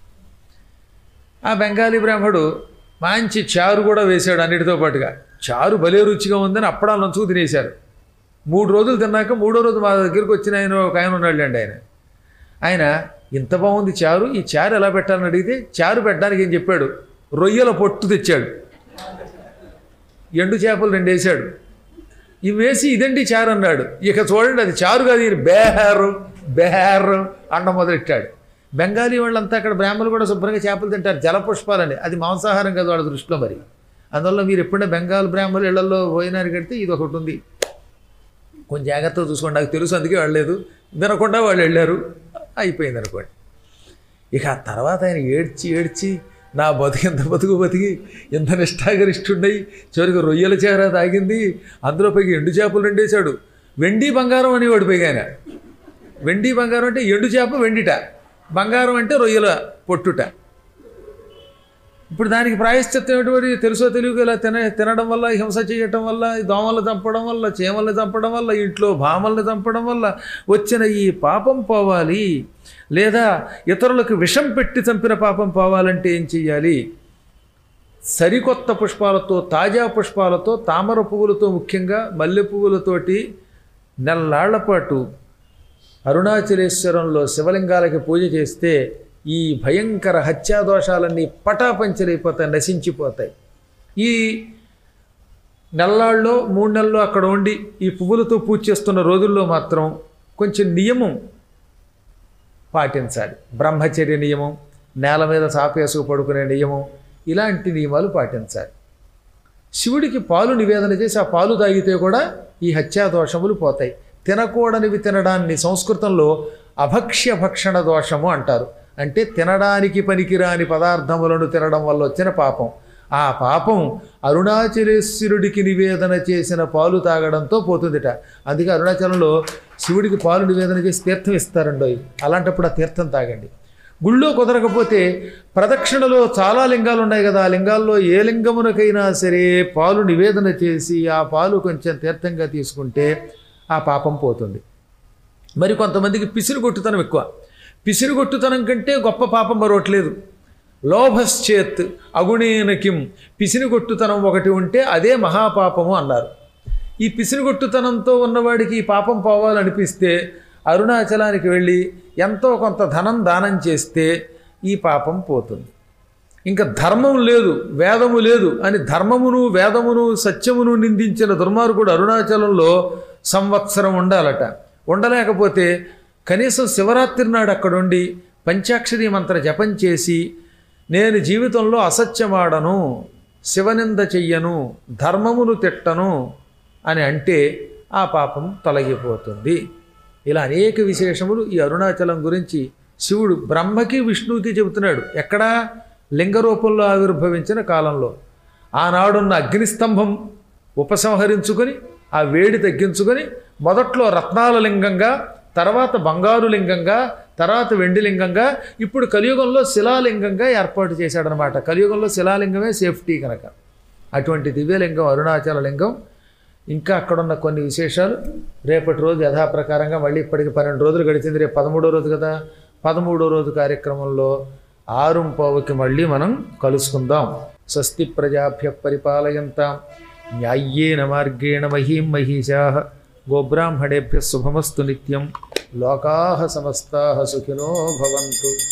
ఆ బెంగాలీ బ్రాహ్మడు మంచి చారు కూడా వేశాడు అన్నిటితో పాటుగా చారు భలే రుచిగా ఉందని అప్పడాలు నంచుకు తినేశారు మూడు రోజులు తిన్నాక మూడో రోజు మా దగ్గరికి వచ్చిన ఆయన ఒక ఆయన ఉన్నాడులేండి ఆయన ఆయన ఇంత బాగుంది చారు ఈ చారు ఎలా పెట్టాలని అడిగితే చారు పెట్టడానికి ఏం చెప్పాడు రొయ్యల పొట్టు తెచ్చాడు ఎండు చేపలు రెండు వేసాడు ఇవి వేసి ఇదండి చారు అన్నాడు ఇక చూడండి అది చారు కాదు ఈయన బేహారు బేహారు అండ మొదలెట్టాడు బెంగాలీ వాళ్ళంతా అక్కడ బ్రాహ్మణులు కూడా శుభ్రంగా చేపలు తింటారు జలపుష్పాలని అది మాంసాహారం కదా వాళ్ళ దృష్టిలో మరి అందువల్ల మీరు ఎప్పుడైనా బెంగాల్ బ్రాహ్మణులు ఇళ్లలో పోయినారు కడితే ఇది ఒకటి ఉంది కొంచెం జాగ్రత్తగా చూసుకోండి నాకు తెలుసు అందుకే వెళ్ళలేదు వినకుండా వాళ్ళు వెళ్ళారు అయిపోయింది అనుకోండి ఇక ఆ తర్వాత ఆయన ఏడ్చి ఏడ్చి నా బతుకు ఎంత బతుకు బతికి ఎంత నిష్ఠాగరిష్ఠుండయి చివరికి రొయ్యల చేర తాగింది అందులో పైకి ఎండు చేపలు రెండేశాడు వెండి బంగారం అనేవాడు పైగా ఆయన వెండి బంగారం అంటే ఎండు చేప వెండిట బంగారం అంటే రొయ్యల పొట్టుట ఇప్పుడు దానికి ప్రాయశ్చిత్తం ఎటువంటి తెలుసో తెలియక ఇలా తిన తినడం వల్ల హింస చేయటం వల్ల ఈ దోమలు చంపడం వల్ల చీమల్ని చంపడం వల్ల ఇంట్లో భామల్ని చంపడం వల్ల వచ్చిన ఈ పాపం పోవాలి లేదా ఇతరులకు విషం పెట్టి చంపిన పాపం పోవాలంటే ఏం చెయ్యాలి సరికొత్త పుష్పాలతో తాజా పుష్పాలతో తామర పువ్వులతో ముఖ్యంగా మల్లె పువ్వులతోటి నెల్లాళ్ల పాటు అరుణాచలేశ్వరంలో శివలింగాలకి పూజ చేస్తే ఈ భయంకర హత్యాదోషాలన్నీ పటాపంచలైపోతాయి నశించిపోతాయి ఈ నెల్లాళ్ళలో మూడు నెలల్లో అక్కడ ఉండి ఈ పువ్వులతో పూజ చేస్తున్న రోజుల్లో మాత్రం కొంచెం నియమం పాటించాలి బ్రహ్మచర్య నియమం నేల మీద చాపేసుకు పడుకునే నియమం ఇలాంటి నియమాలు పాటించాలి శివుడికి పాలు నివేదన చేసి ఆ పాలు తాగితే కూడా ఈ హత్యాదోషములు పోతాయి తినకూడనివి తినడాన్ని సంస్కృతంలో అభక్ష్య భక్షణ దోషము అంటారు అంటే తినడానికి పనికిరాని పదార్థములను తినడం వల్ల వచ్చిన పాపం ఆ పాపం అరుణాచలేశ్వరుడికి నివేదన చేసిన పాలు తాగడంతో పోతుందిట అందుకే అరుణాచలంలో శివుడికి పాలు నివేదన చేసి తీర్థం ఇస్తారండో అలాంటప్పుడు ఆ తీర్థం తాగండి గుళ్ళో కుదరకపోతే ప్రదక్షిణలో చాలా లింగాలు ఉన్నాయి కదా ఆ లింగాల్లో ఏ లింగమునకైనా సరే పాలు నివేదన చేసి ఆ పాలు కొంచెం తీర్థంగా తీసుకుంటే ఆ పాపం పోతుంది మరి కొంతమందికి పిసిరుగొట్టుతనం ఎక్కువ పిసిరుగొట్టుతనం కంటే గొప్ప పాపం మరొకట్లేదు లోభశ్చేత్ అగుణేన కిం పిసినుగొట్టుతనం ఒకటి ఉంటే అదే మహాపాపము అన్నారు ఈ పిసినుగొట్టుతనంతో ఉన్నవాడికి ఈ పాపం పోవాలనిపిస్తే అరుణాచలానికి వెళ్ళి ఎంతో కొంత ధనం దానం చేస్తే ఈ పాపం పోతుంది ఇంకా ధర్మం లేదు వేదము లేదు అని ధర్మమును వేదమును సత్యమును నిందించిన దుర్మార్గుడు అరుణాచలంలో సంవత్సరం ఉండాలట ఉండలేకపోతే కనీసం శివరాత్రి నాడు అక్కడుండి పంచాక్షరి మంత్ర జపం చేసి నేను జీవితంలో అసత్యమాడను శివనింద చెయ్యను ధర్మమును తిట్టను అని అంటే ఆ పాపం తొలగిపోతుంది ఇలా అనేక విశేషములు ఈ అరుణాచలం గురించి శివుడు బ్రహ్మకి విష్ణువుకి చెబుతున్నాడు ఎక్కడా లింగ రూపంలో ఆవిర్భవించిన కాలంలో ఆనాడున్న అగ్నిస్తంభం ఉపసంహరించుకొని ఆ వేడి తగ్గించుకొని మొదట్లో రత్నాల లింగంగా తర్వాత బంగారు లింగంగా తర్వాత వెండి లింగంగా ఇప్పుడు కలియుగంలో శిలాలింగంగా ఏర్పాటు చేశాడనమాట కలియుగంలో శిలాలింగమే సేఫ్టీ కనుక అటువంటి దివ్యలింగం అరుణాచల లింగం ఇంకా అక్కడున్న కొన్ని విశేషాలు రేపటి రోజు యథాప్రకారంగా మళ్ళీ ఇప్పటికి పన్నెండు రోజులు గడిచింది రేపు పదమూడో రోజు కదా పదమూడో రోజు కార్యక్రమంలో ఆరుంపావుకి మళ్ళీ మనం కలుసుకుందాం స్వస్తి ప్రజాభ్య పరిపాలయంతాం న్యాయ్యేన మార్గేణ మహీం మహిషా గోబ్రాహ్మణేభ్య శుభమస్తు నిత్యం లోకా సమస్తా సుఖినో భవంతు